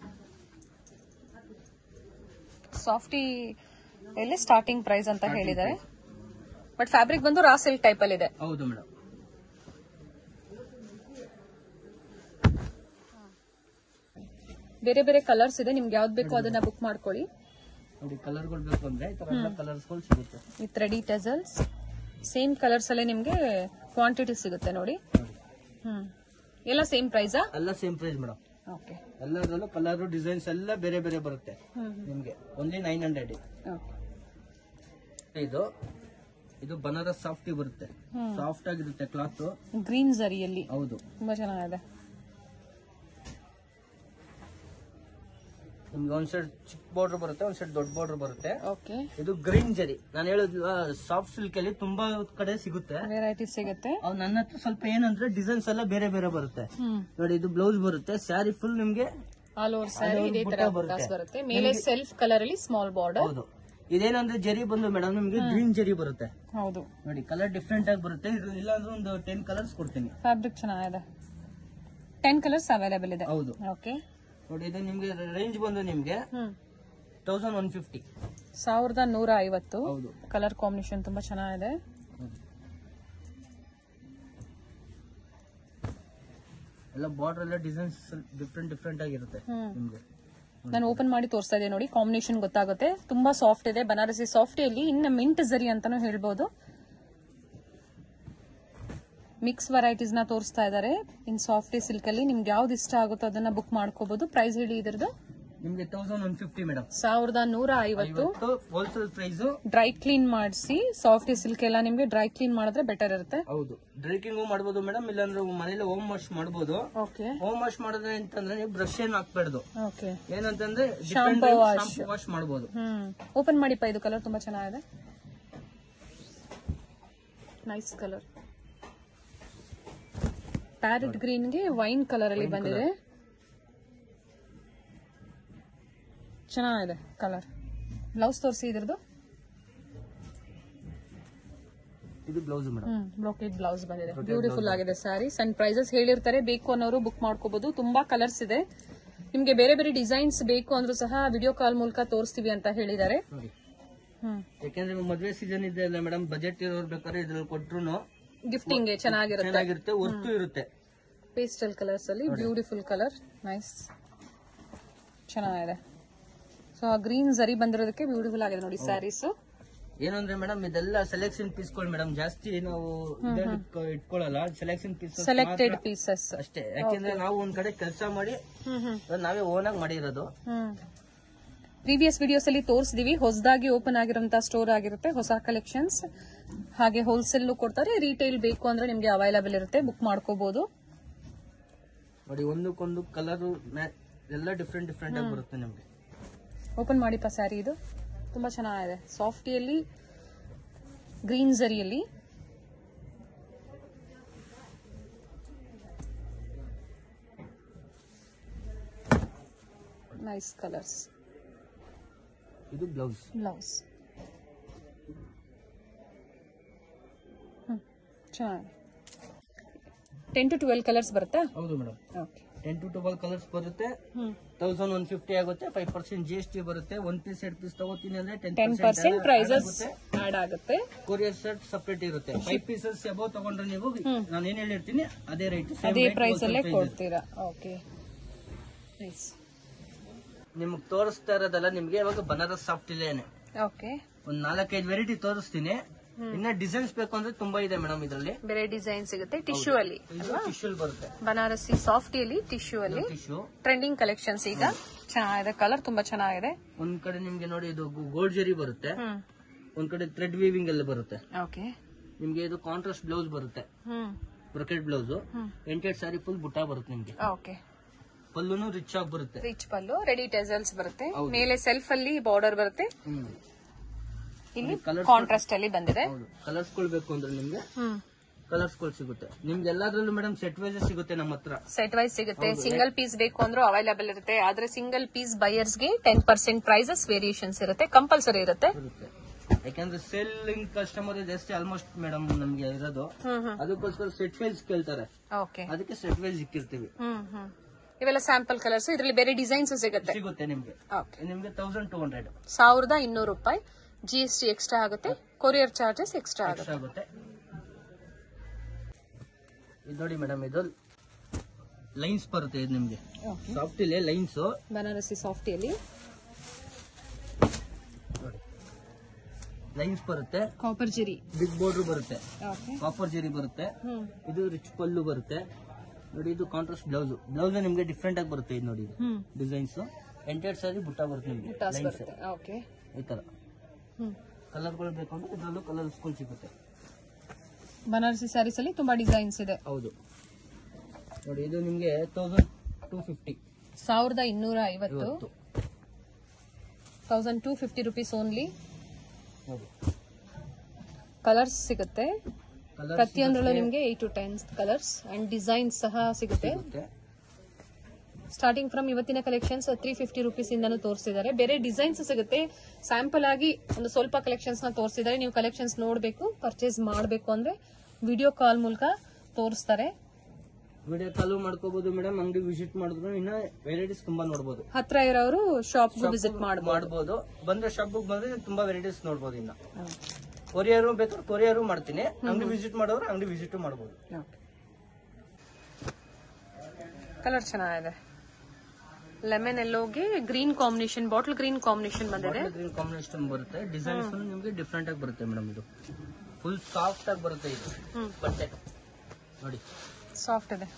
ಸಾಫ್ಟಿ ಎಲ್ಲಿ ಸ್ಟಾರ್ಟಿಂಗ್ ಪ್ರೈಸ್ ಅಂತ ಹೇಳಿದ್ದಾರೆ ಬಟ್ ಫ್ಯಾಬ್ರಿಕ್ ಬಂದು ರಾ ಸಿಲ್ಕ್ ಟೈಪ್ ಅಲ್ಲಿ ಇದೆ ಹೌದು ಮೇಡಮ್ ಬೇರೆ ಬೇರೆ ಕಲರ್ಸ್ ಇದೆ ನಿಮ್ಗೆ ಯಾವ್ದು ಬೇಕೋ ಅದನ್ನ ಬುಕ್ ಮಾಡ್ಕೊಳ್ಳಿ ನೋಡಿ ಕಲರ್ಗಳು ಬೇಕು ಅಂದ್ರೆ ಈ ತರ ಎಲ್ಲ ಕಲರ್ಸ್ಗಳು ಸಿಗುತ್ತೆ with ready tassels same colours ಅಲ್ಲೇ ನಿಮ್ಗೆ ಕ್ವಾಂಟಿಟಿ ಸಿಗುತ್ತೆ ನೋಡಿ ನೋಡಿ ಹ್ಮ್ ಎಲ್ಲ ಸೇಮ್ ಪ್ರೈಸಾ ಎಲ್ಲ ಸೇಮ್ ಪ್ರೈಸ್ ಮೇಡಮ್ ಓಕೆ ಎಲ್ಲದರಲ್ಲೂ ಕಲರ್ ಡಿಸೈನ್ಸ್ ಎಲ್ಲ ಬೇರೆ ಬೇರೆ ಬರುತ್ತೆ ಹ್ಮ್ ನಿಮ್ಗೆ ಓನ್ಲಿ ನೈನ್ ಹಂಡ್ರೆಡ್ ಇದು ಇದು ಬನಾರಸ್ ಸಾಫ್ಟ್ ಬರುತ್ತೆ ಸಾಫ್ಟ್ ಆಗಿರುತ್ತೆ ಕ್ಲಾತ್ ಗ್ರೀನ್ ಜರಿಯಲ್ಲಿ ಹೌದು ತುಂಬಾ ಚೆನ್ನಾಗಿದೆ ನಿಮ್ಗೆ ಒಂದ್ ಸೈಡ್ ಚಿಕ್ಕ ಬಾರ್ಡರ್ ಬರುತ್ತೆ ಒಂದ್ ಸೈಡ್ ದೊಡ್ಡ ಬಾರ್ಡರ್ ಬರುತ್ತೆ ಓಕೆ ಇದು ಗ್ರೀನ್ ಜರಿ ನಾನು ಹೇಳಿದ್ವ ಸಾಫ್ಟ್ ಸಿಲ್ಕ್ ಅಲ್ಲಿ ತುಂಬಾ ಕಡೆ ಸಿಗುತ್ತೆ ವೆರೈಟಿ ಸಿಗುತ್ತೆ ಅವ್ ನನ್ನ ಹತ್ರ ಸ್ವಲ್ಪ ಏನಂದ್ರೆ ಡಿಸೈನ್ಸ್ ಎಲ್ಲ ಬೇರೆ ಬೇರೆ ಬರುತ್ತೆ ಹ್ಮ್ ನೋಡಿ ಇದು ಬ್ಲೌಸ್ ಬರುತ್ತೆ ಸ್ಯಾರಿ ಫುಲ್ ನಿಮ್ಗೆ ಆಲ್ ಓವರ್ ಸ್ಯಾರಿ ಇದೇ ತರ ಬುಟ್ಟ ಬರುತ್ತೆ. ಬುಟ್ಟಾಸ್ ಬರುತ್ತೆ ಮೇಲೆ ಸೆಲ್ಫ್ ಕಲರ್ ಅಲ್ಲಿ ಸ್ಮಾಲ್ ಬಾರ್ಡರ್ ಹೌದು ಇದೇನಂದ್ರೆ ಜರಿ ಬಂದು ಮೇಡಮ್ ನಿಮ್ಗೆ ಗ್ರೀನ್ ಜರಿ ಬರುತ್ತೆ ಹೌದು ನೋಡಿ ಕಲರ್ ಡಿಫ್ರೆಂಟ್ ಆಗಿ ಬರುತ್ತೆ ಇದು ಇಲ್ಲಾಂದ್ರೆ ಒಂದು ಟೆನ್ ಕಲರ್ಸ್ ಕೊಡ್ತೀನಿ ಫ್ಯಾಬ್ರಿಕ್ ಚೆನ್ನಾಗಿದೆ ಟೆನ್ ಕಲರ್ಸ್ ಅವೈಲೇಬಲ್ ಇದೆ ಹೌದು ಓಕೆ ನೋಡಿ ಇದು ನಿಮ್ಗೆ ರೇಂಜ್ ಬಂದು ನಿಮ್ಗೆ ಹ್ಮ್ ತೌಸಂಡ್ ಒನ್ ಫಿಫ್ಟಿ ಸಾವಿರದ ನೂರ ಐವತ್ತು ಹೌದು ಕಲರ್ ಕಾಂಬಿನೇಷನ್ ತುಂಬಾ ಚೆನ್ನಾಗಿದೆ ಎಲ್ಲ ಬಾರ್ಡರ್ ಎಲ್ಲ ಡಿಸೈನ್ಸ್ ಡಿಫ್ರೆಂಟ್ ಡಿಫ್ರೆಂಟ್ ಆಗಿರುತ್ತೆ ಹ್ಮ್. ನಿಮ್ಗೆ ನಾನು ಓಪನ್ ಮಾಡಿ ತೋರಿಸ್ತಾ ಇದ್ದೆ ನೋಡಿ ಕಾಂಬಿನೇಷನ್ ಗೊತ್ತಾಗುತ್ತೆ ತುಂಬಾ ಸಾಫ್ಟ್ ಇದೆ ಬನಾರಸಿ ಸಾಫ್ಟಿಯಲ್ಲಿ ಇನ್ನು ಮಿಂಟ್ ಜರಿ ಅಂತಾನು ಹೇಳ್ಬೋದು ಮಿಕ್ಸ್ ವೆರೈಟೀಸ್ ನ ತೋರಿಸ್ತಾ ಇದ್ದಾರೆ ಇನ್ ಸಾಫ್ಟಿ ಸಿಲ್ಕ್ ಅಲ್ಲಿ ನಿಮ್ಗೆ ಯಾವ್ದು ಇಷ್ಟ ಆಗುತ್ತೋ ಅದನ್ನ ಬುಕ್ ಮಾಡ್ಕೋಬಹುದು ಪ್ರೈಸ್ ಹೇಳಿ ಇದ್ರದ್ದು ನಿಮ್ಗೆ ತೌಸಂಡ್ ಒನ್ ಫಿಫ್ಟಿ ಮೇಡಮ್ ಸಾವಿರದ ನೂರ ಐವತ್ತು ಇವತ್ತು ಹೋಲ್ಸೇಲ್ ಪ್ರೈಸ್ ಡ್ರೈ ಕ್ಲೀನ್ ಮಾಡಿಸಿ ಸಾಫ್ಟಿ ಸಿಲ್ಕ್ ಎಲ್ಲ ನಿಮ್ಗೆ ಡ್ರೈ ಕ್ಲೀನ್ ಮಾಡಿದ್ರೆ ಬೆಟರ್ ಇರುತ್ತೆ ಹೌದು ಡ್ರೈಕಿಂಗು ಮಾಡ್ಬೋದು ಮೇಡಮ್ ಇಲ್ಲಾಂದ್ರೆ ಮನೇಲಿ ಹೋಮ್ ವಾಶ್ ಮಾಡ್ಬೋದು ಓಕೆ ಹೋಮ್ ವಾಶ್ ಮಾಡೋದ್ರೆ ಅಂತಂದ್ರೆ ನೀವು ಬ್ರಷ್ ಏನ್ ಹಾಕ್ಬಾರ್ದು ಓಕೆ ಏನಂತಂದ್ರೆ Shampoo wash. ವಾಶ್ ಮಾಡ್ಬೋದು ಹ್ಮ್ ಓಪನ್ ಮಾಡಿಪ್ಪ ಇದು ಕಲರ್ ತುಂಬಾ ಚೆನ್ನಾಗಿದೆ ನೈಸ್ ಕಲರ್ ಪ್ಯಾರೆಟ್ ಗ್ರೀನ್ಗೆ ವೈನ್ ಕಲರ್ ಅಲ್ಲಿ ಬಂದಿದೆ ಚೆನ್ನಾಗಿದೆ ಕಲರ್ ಬ್ಲೌಸ್ ತೋರಿಸಿ ಇದ್ರದ್ದು ಇದು blouse madam hmm brocade blouse ಬಂದಿದೆ ಬ್ಯೂಟಿಫುಲ್ ಆಗಿದೆ ಸ್ಯಾರೀಸ್ ಅಂಡ್ ಪ್ರೈಸಸ್ ಹೇಳಿರ್ತಾರೆ ಬೇಕು ಅನ್ನೋರು ಬುಕ್ ಮಾಡ್ಕೋಬಹುದು ತುಂಬಾ ಕಲರ್ಸ್ ಇದೆ ನಿಮ್ಗೆ ಬೇರೆ ಬೇರೆ ಡಿಸೈನ್ಸ್ ಬೇಕು ಅಂದ್ರೂ ಸಹ ವಿಡಿಯೋ ಕಾಲ್ ಮೂಲಕ ತೋರಿಸ್ತೀವಿ ಅಂತ ಹೇಳಿದ್ದಾರೆ ನೋಡಿ ಹ್ಮ್ ಯಾಕಂದ್ರೆ ಮದ್ವೆ ಸೀಸನ್ ಇದೆ ಅಲ್ಲ ಮೇಡಮ್ ಬಜೆಟ್ ಇರೋರು ಬೇಕಾದ್ರೆ ಇದ್ರಲ್ಲಿ ಕೊಟ್ರು ಗಿಫ್ಟಿಂಗ್ ಚೆನ್ನಾಗಿರುತ್ತೆ ಚೆನ್ನಾಗಿರುತ್ತೆ ವರ್ತು ಇರುತ್ತೆ ಪೇಸ್ಟಲ್ ಕಲರ್ಸ್ ಅಲ್ಲಿ ಬ್ಯೂಟಿಫುಲ್ ಕಲರ್ ನೈಸ್ ಚೆನ್ನಾಗಿದೆ ಸೊ ಆ ಗ್ರೀನ್ ಜರಿ ಬಂದಿರೋದಕ್ಕೆ ಬ್ಯೂಟಿಫುಲ್ ಆಗಿದೆ ನೋಡಿ ಸ್ಯಾರೀಸ್ ಏನಂದ್ರೆ ಮೇಡಮ್ ಇದೆಲ್ಲ ಸೆಲೆಕ್ಷನ್ ಪೀಸ್ಗಳು ಮೇಡಮ್ ಜಾಸ್ತಿ ನಾವು ಇದ್ರಲ್ಲಿ ಇಟ್ಕೊ- ಇಟ್ಕೊಳ್ಳಲ್ಲ ಸೆಲೆಕ್ಷನ್ ಪೀಸ್ ಸೆಲೆಕ್ಟೆಡ್ ಪೀಸಸ್ ಅಷ್ಟೇ ಯಾಕೆಂದ್ರೆ ನಾವು ಒಂದ್ ಕಡೆ ಕೆಲಸ ಮಾಡಿ ಹ್ಮ್ ಹ್ಮ್ ಅದನ್ನ ನಾವೇ ಓನ್ ಆಗಿ ಮಾಡಿರೋದು ಹ್ಮ್ ಪ್ರೀವಿಯಸ್ ವಿಡಿಯೋಸ್ ಅಲ್ಲಿ ತೋರಿಸಿದೀವಿ ಹೊಸದಾಗಿ ಓಪನ್ ಆಗಿರುವಂತ ಸ್ಟೋರ್ ಆಗಿರುತ್ತೆ ಹೊಸ ಕಲೆಕ್ಷನ್ಸ್ ಹಾಗೆ ಹೋಲ್ಸೇಲ್ ಕೊಡ್ತಾರೆ ರಿಟೇಲ್ ಬೇಕು ಅಂದ್ರೆ ನಿಮ್ಗೆ ಅವೈಲಬಲ್ ಇರುತ್ತೆ ಬುಕ್ ಮಾಡ್ಕೋಬಹುದು ನೋಡಿ ಒಂದಕ್ಕೊಂದು ಕಲರ್ ಎಲ್ಲ ಡಿಫ್ರೆಂಟ್ ಡಿಫ್ರೆಂಟ್ ಆಗಿ ಬರುತ್ತೆ ನಿಮ್ಗೆ ಓಪನ್ ಮಾಡಿಪ್ಪ ಸ್ಯಾರಿ ಇದು ತುಂಬಾ ಚೆನ್ನಾಗಿದೆ ಸಾಫ್ಟಿಯಲ್ಲಿ ಗ್ರೀನ್ ಜರಿಯಲ್ಲಿ ನೈಸ್ ಕಲರ್ಸ್ ಇದು ಬ್ಲೌಸ್ ಬ್ಲೌಸ್ ಚೆನ್ನಾಗಿದೆ ಟೆನ್ ಟು ಟ್ವೆಲ್ ಕಲರ್ಸ್ ಬರುತ್ತಾ ಹೌದು madam okay ten to twelve colours ಬರುತ್ತೆ ಹ್ಮ್ ತೌಸಂಡ್ ಒನ್ ಫಿಫ್ಟಿ ಆಗುತ್ತೆ five percent G S T ಬರುತ್ತೆ ಒನ್ ಪೀಸ್ ಎರಡು ಪೀಸ್ ತಗೋತೀನಿ ಅಂದ್ರೆ ten ten percent prices add ಆಗುತ್ತೆ ಕೊರಿಯರ್ ಶರ್ಟ್ ಸಪ್ರೇಟ್ ಇರುತ್ತೆ ಫೈವ್ ಪೀಸಸ್ ಎಬೋ ತಗೊಂಡ್ರೆ ನೀವು ನಾನು ಏನ್ ಹೇಳಿರ್ತೀನಿ ಅದೇ ರೈಟ್ ಅದೇ ಪ್ರೈಸ್ ಅಲ್ಲೇ ಕೊಡ್ತೀರಾ ಓಕೆ ನೈಸ್ ನಿಮ್ಗೆ ತೋರಿಸ್ತಾ ಇರೋದಲ್ಲ ನಿಮ್ಗೆ ಇವಾಗ ಬನಾರಸ್ ಸಾಫ್ಟ್ ಇಲ್ಲೇನೆ ಓಕೆ ಒಂದ್ ನಾಲ್ಕೈದು ವೆರೈಟಿ ತೋರಿಸ್ತೀನಿ ಇನ್ನ ಡಿಸೈನ್ಸ್ ಬೇಕು ಅಂದ್ರೆ ತುಂಬಾ ಇದೆ ಮೇಡಮ್ ಇದರಲ್ಲಿ ಬೇರೆ ಡಿಸೈನ್ ಸಿಗುತ್ತೆ ಟಿಶ್ಯೂ ಅಲ್ಲಿ ಇದು ಟಿಶ್ಯೂಲ್ ಬರುತ್ತೆ ಬನಾರಸಿ ಸಾಫ್ಟಿಯಲ್ಲಿ ಟಿಶ್ಯೂ ಅಲ್ಲಿ ಟಿಶ್ಯೂ ಟ್ರೆಂಡಿಂಗ್ ಕಲೆಕ್ಷನ್ಸ್ ಈಗ ಚೆನ್ನಾಗಿದೆ ಕಲರ್ ತುಂಬಾ ಚೆನ್ನಾಗಿದೆ ಒಂದ್ ಕಡೆ ನಿಮ್ಗೆ ನೋಡಿ ಇದು ಗೋಲ್ಡ್ ಜರಿ ಬರುತ್ತೆ ಹ್ಮ್ ಒಂದ್ ಕಡೆ ಥ್ರೆಡ್ ವೀವಿಂಗ್ ಎಲ್ಲ ಬರುತ್ತೆ ಓಕೆ ನಿಮ್ಗೆ ಇದು ಕಾಂಟ್ರಾಸ್ಟ್ ಬ್ಲೌಸ್ ಬರುತ್ತೆ ಹ್ಮ್ ಬ್ರೊಕೆಟ್ ಬ್ಲೌಸ್ ಎಂಟೆಡ್ ಸಾರಿ ಫುಲ್ ಬುಟ್ಟ ಬರುತ್ತೆ ನಿಮ್ಗೆ ಓಕೆ ಪಲ್ಲುನು ರಿಚ್ ಆಗಿ ಬರುತ್ತೆ ರಿಚ್ ಪಲ್ಲು ರೆಡಿ ಟೆಸಲ್ಸ್ ಬರುತ್ತೆ ಹೌದು. ಮೇಲೆ ಸೆಲ್ಫ್ ಅಲ್ಲಿ ಬಾರ್ಡರ್ ಬರುತ್ತೆ ಹ್ಮ್ ಇಲ್ಲಿ Colours ಕಾಂಟ್ರಾಸ್ಟ್ ಅಲ್ಲಿ ಬಂದಿದೆ ಹೌದು ಕಲರ್ಸ್ ಬೇಕು ಅಂದ್ರೆ ನಿಮ್ಗೆ ಹ್ಮ್ ಕಲರ್ಸ್ ಗಳು ಸಿಗುತ್ತೆ ನಿಮ್ಗೆ ಎಲ್ಲಾದ್ರಲ್ಲೂ ಮೇಡಮ್ ಸೆಟ್ ವೈಸ್ ಸಿಗುತ್ತೆ ನಮ್ಮ ಹತ್ರ ಸೆಟ್ ವೈಸ್ ಸಿಗುತ್ತೆ ಸಿಂಗಲ್ ಪೀಸ್ ಬೇಕು ಅಂದ್ರೂ ಅವೈಲೇಬಲ್ ಇರುತ್ತೆ ಆದ್ರೆ ಸಿಂಗಲ್ ಪೀಸ್ ಬೈಯರ್ಸ್ ಗೆ ಟೆನ್ ಪರ್ಸೆಂಟ್ ಪ್ರೈಸಸ್ ವೇರಿಯೇಷನ್ಸ್ ಇರುತ್ತೆ ಕಂಪಲ್ಸರಿ ಇರುತ್ತೆ ಬರುತ್ತೆ ಯಾಕಂದ್ರೆ ಸೇಲಿಂಗ್ ಕಸ್ಟಮರ್ ಜಾಸ್ತಿ ಆಲ್ಮೋಸ್ಟ್ ಮೇಡಮ್ ನಮ್ಗೆ ಇರೋದು ಹ್ಮ್ ಹ್ಮ್ ಅದಕ್ಕೋಸ್ಕರ ಸೆಟ್ ವೈಸ್ ಕೇಳ್ತಾರೆ ಓಕೆ ಅದಕ್ಕೆ ಸೆಟ್ ವೈಸ್ ಇಕ್ಕಿರ್ತೀವಿ ಹ್ಮ್ ಹ್ಮ್ ಇವೆಲ್ಲ ಸ್ಯಾಂಪಲ್ ಕಲರ್ಸ್ ಇದ್ರಲ್ಲಿ ಬೇರೆ ಡಿಸೈನ್ಸ್ ಸಿಗುತ್ತೆ ಸಿಗುತ್ತೆ ನಿಮ್ಗೆ ಓಕೆ ನಿಮ್ಗೆ ತೌಸಂಡ್ ಟೂ ಹಂಡ್ರೆಡ್ ಸಾವಿರದ ಇನ್ನೂರು ರೂಪಾಯಿ ಜಿ ಎಸ್ ಟಿ ಎಕ್ಸ್ಟ್ರಾ ಆಗುತ್ತೆ ಕೊರಿಯರ್ ಚಾರ್ಜಸ್ ಎಕ್ಸ್ಟ್ರಾ ಆಗುತ್ತೆ ಆಗುತ್ತೆ ಇದು ನೋಡಿ ಮೇಡಮ್ ಇದು ಲೈನ್ಸ್ ಬರುತ್ತೆ ಇದು ನಿಮ್ಗೆ ಸಾಫ್ಟ್ ಇಲ್ಲಿ ಲೈನ್ಸ್ ಬನಾರಸಿ ಸಾಫ್ಟಿಯಲ್ಲಿ ನೋಡಿ ಲೈನ್ಸ್ ಬರುತ್ತೆ ಕಾಪರ್ ಜಿರಿ ಬಿಗ್ ಬೋರ್ಡರ್ ಬರುತ್ತೆ ಓಕೆ ಕಾಪರ್ ಜರಿ ಬರುತ್ತೆ ಹ್ಮ್ ಇದು ರಿಚ್ ಪಲ್ಲು ಬರುತ್ತೆ ನೋಡಿ ಇದು ಕಾಂಟ್ರಾಸ್ಟ್ ಬ್ಲೌಸ್ ಬ್ಲೌಸ್ ನಿಮ್ಗೆ ಡಿಫ್ರೆಂಟ್ ಆಗಿ ಬರುತ್ತೆ ಇದು ನೋಡಿ ಇದು ಹ್ಮ್ ಡಿಸೈನ್ಸ್ ಎಂಟೆಡ್ ಸಾರಿ ಬುಟ್ಟ ಬರುತ್ತೆ ನಿಮ್ಗೆ ಟಾಸ್ ಲೈನ್ಸ್ ಬರುತ್ತೆ ಓಕೆ ಈ ತರ ಹ್ಮ್ ಕಲರ್ಗಳು ಬೇಕು ಅಂದ್ರೆ ಇದರಲ್ಲೂ ಕಲರ್ಸ್ಗಳು ಸಿಗುತ್ತೆ ಬನಾರಸಿ ಸ್ಯಾರೀಸ್ ಅಲ್ಲಿ ತುಂಬಾ ಡಿಸೈನ್ಸ್ ಇದೆ ಹೌದು ನೋಡಿ ಇದು ನಿಮ್ಗೆ ತೌಸಂಡ್ ಟೂ ಫಿಫ್ಟಿ ಸಾವಿರದ ಇನ್ನೂರ ಐವತ್ತು ಇವತ್ತು thousand two fifty rupees only ಹೌದು ಕಲರ್ಸ್ ಸಿಗುತ್ತೆ ಕಲರ್ ಪ್ರತಿಯೊಂದರಲ್ಲೂ ನಿಮಗೆ eight to ten colours and designs ಸಹ ಸಿಗುತ್ತೆ ಸಿಗುತ್ತೆ ಸ್ಟಾರ್ಟಿಂಗ್ ಫ್ರಮ್ ಇವತ್ತಿನ ಕಲೆಕ್ಷನ್ಸ್ ತ್ರೀ ಫಿಫ್ಟಿ ರುಪೀಸ್ ಇಂದಾನು ತೋರಿಸಿದ್ದಾರೆ ಬೇರೆ ಡಿಸೈನ್ಸ್ ಸಿಗುತ್ತೆ ಸ್ಯಾಂಪಲ್ ಆಗಿ ಒಂದು ಸ್ವಲ್ಪ ಕಲೆಕ್ಷನ್ಸ್ ನ ತೋರಿಸಿದ್ದಾರೆ ನೀವು ಕಲೆಕ್ಷನ್ಸ್ ನೋಡಬೇಕು ಪರ್ಚೇಸ್ ಮಾಡಬೇಕು ಅಂದ್ರೆ ವಿಡಿಯೋ ಕಾಲ್ ಮೂಲಕ ತೋರಿಸ್ತಾರೆ ವಿಡಿಯೋ ಕಾಲು ಮಾಡ್ಕೋಬಹುದು ಮೇಡಮ್ ಅಂಗಡಿ ವಿಸಿಟ್ ಮಾಡಿದ್ರು ಇನ್ನ ವೆರೈಟೀಸ್ ತುಂಬಾ ನೋಡಬಹುದು ಹತ್ರ ಇರೋರು ಶಾಪ್ ವಿಸಿಟ್ ಮಾಡಬಹುದು ಮಾಡಬಹುದು ಬಂದ್ರೆ ಶಾಪ್ ಬಂದ್ರೆ ತುಂಬಾ ವೆರೈಟೀಸ್ ನೋಡಬಹುದು ಇನ್ನ ಕೊರಿಯರ್ ಬೇಕಾದ್ರೆ ಕೊರಿಯರ್ ಮಾಡ್ತೀನಿ ಅಂಗಡಿ ವಿಸಿಟ್ ಮಾಡೋರು ಅಂಗಡಿ ವಿಸಿಟ್ ಮಾಡಬಹುದು ಕಲರ್ ಚೆನ್ನಾಗಿದೆ ಲೆಮನ್ ಎಲ್ಲೋಗೆ green combination bottle green combination ಬಂದಿದೆ ಗ್ರೀನ್ ಕಾಂಬಿನೇಷನ್ ಬರುತ್ತೆ ಡಿಸೈನ್ಸ್ ನಿಮ್ಗೆ ಡಿಫ್ರೆಂಟ್ ಆಗಿ ಬರುತ್ತೆ ಮೇಡಮ್ ಇದು ಫುಲ್ ಸಾಫ್ಟ್ ಆಗಿ ಬರುತ್ತೆ ಇದು ಹ್ಮ್ ಬಟ್ಟೆ ನೋಡಿ ಸಾಫ್ಟ್ ಇದೆ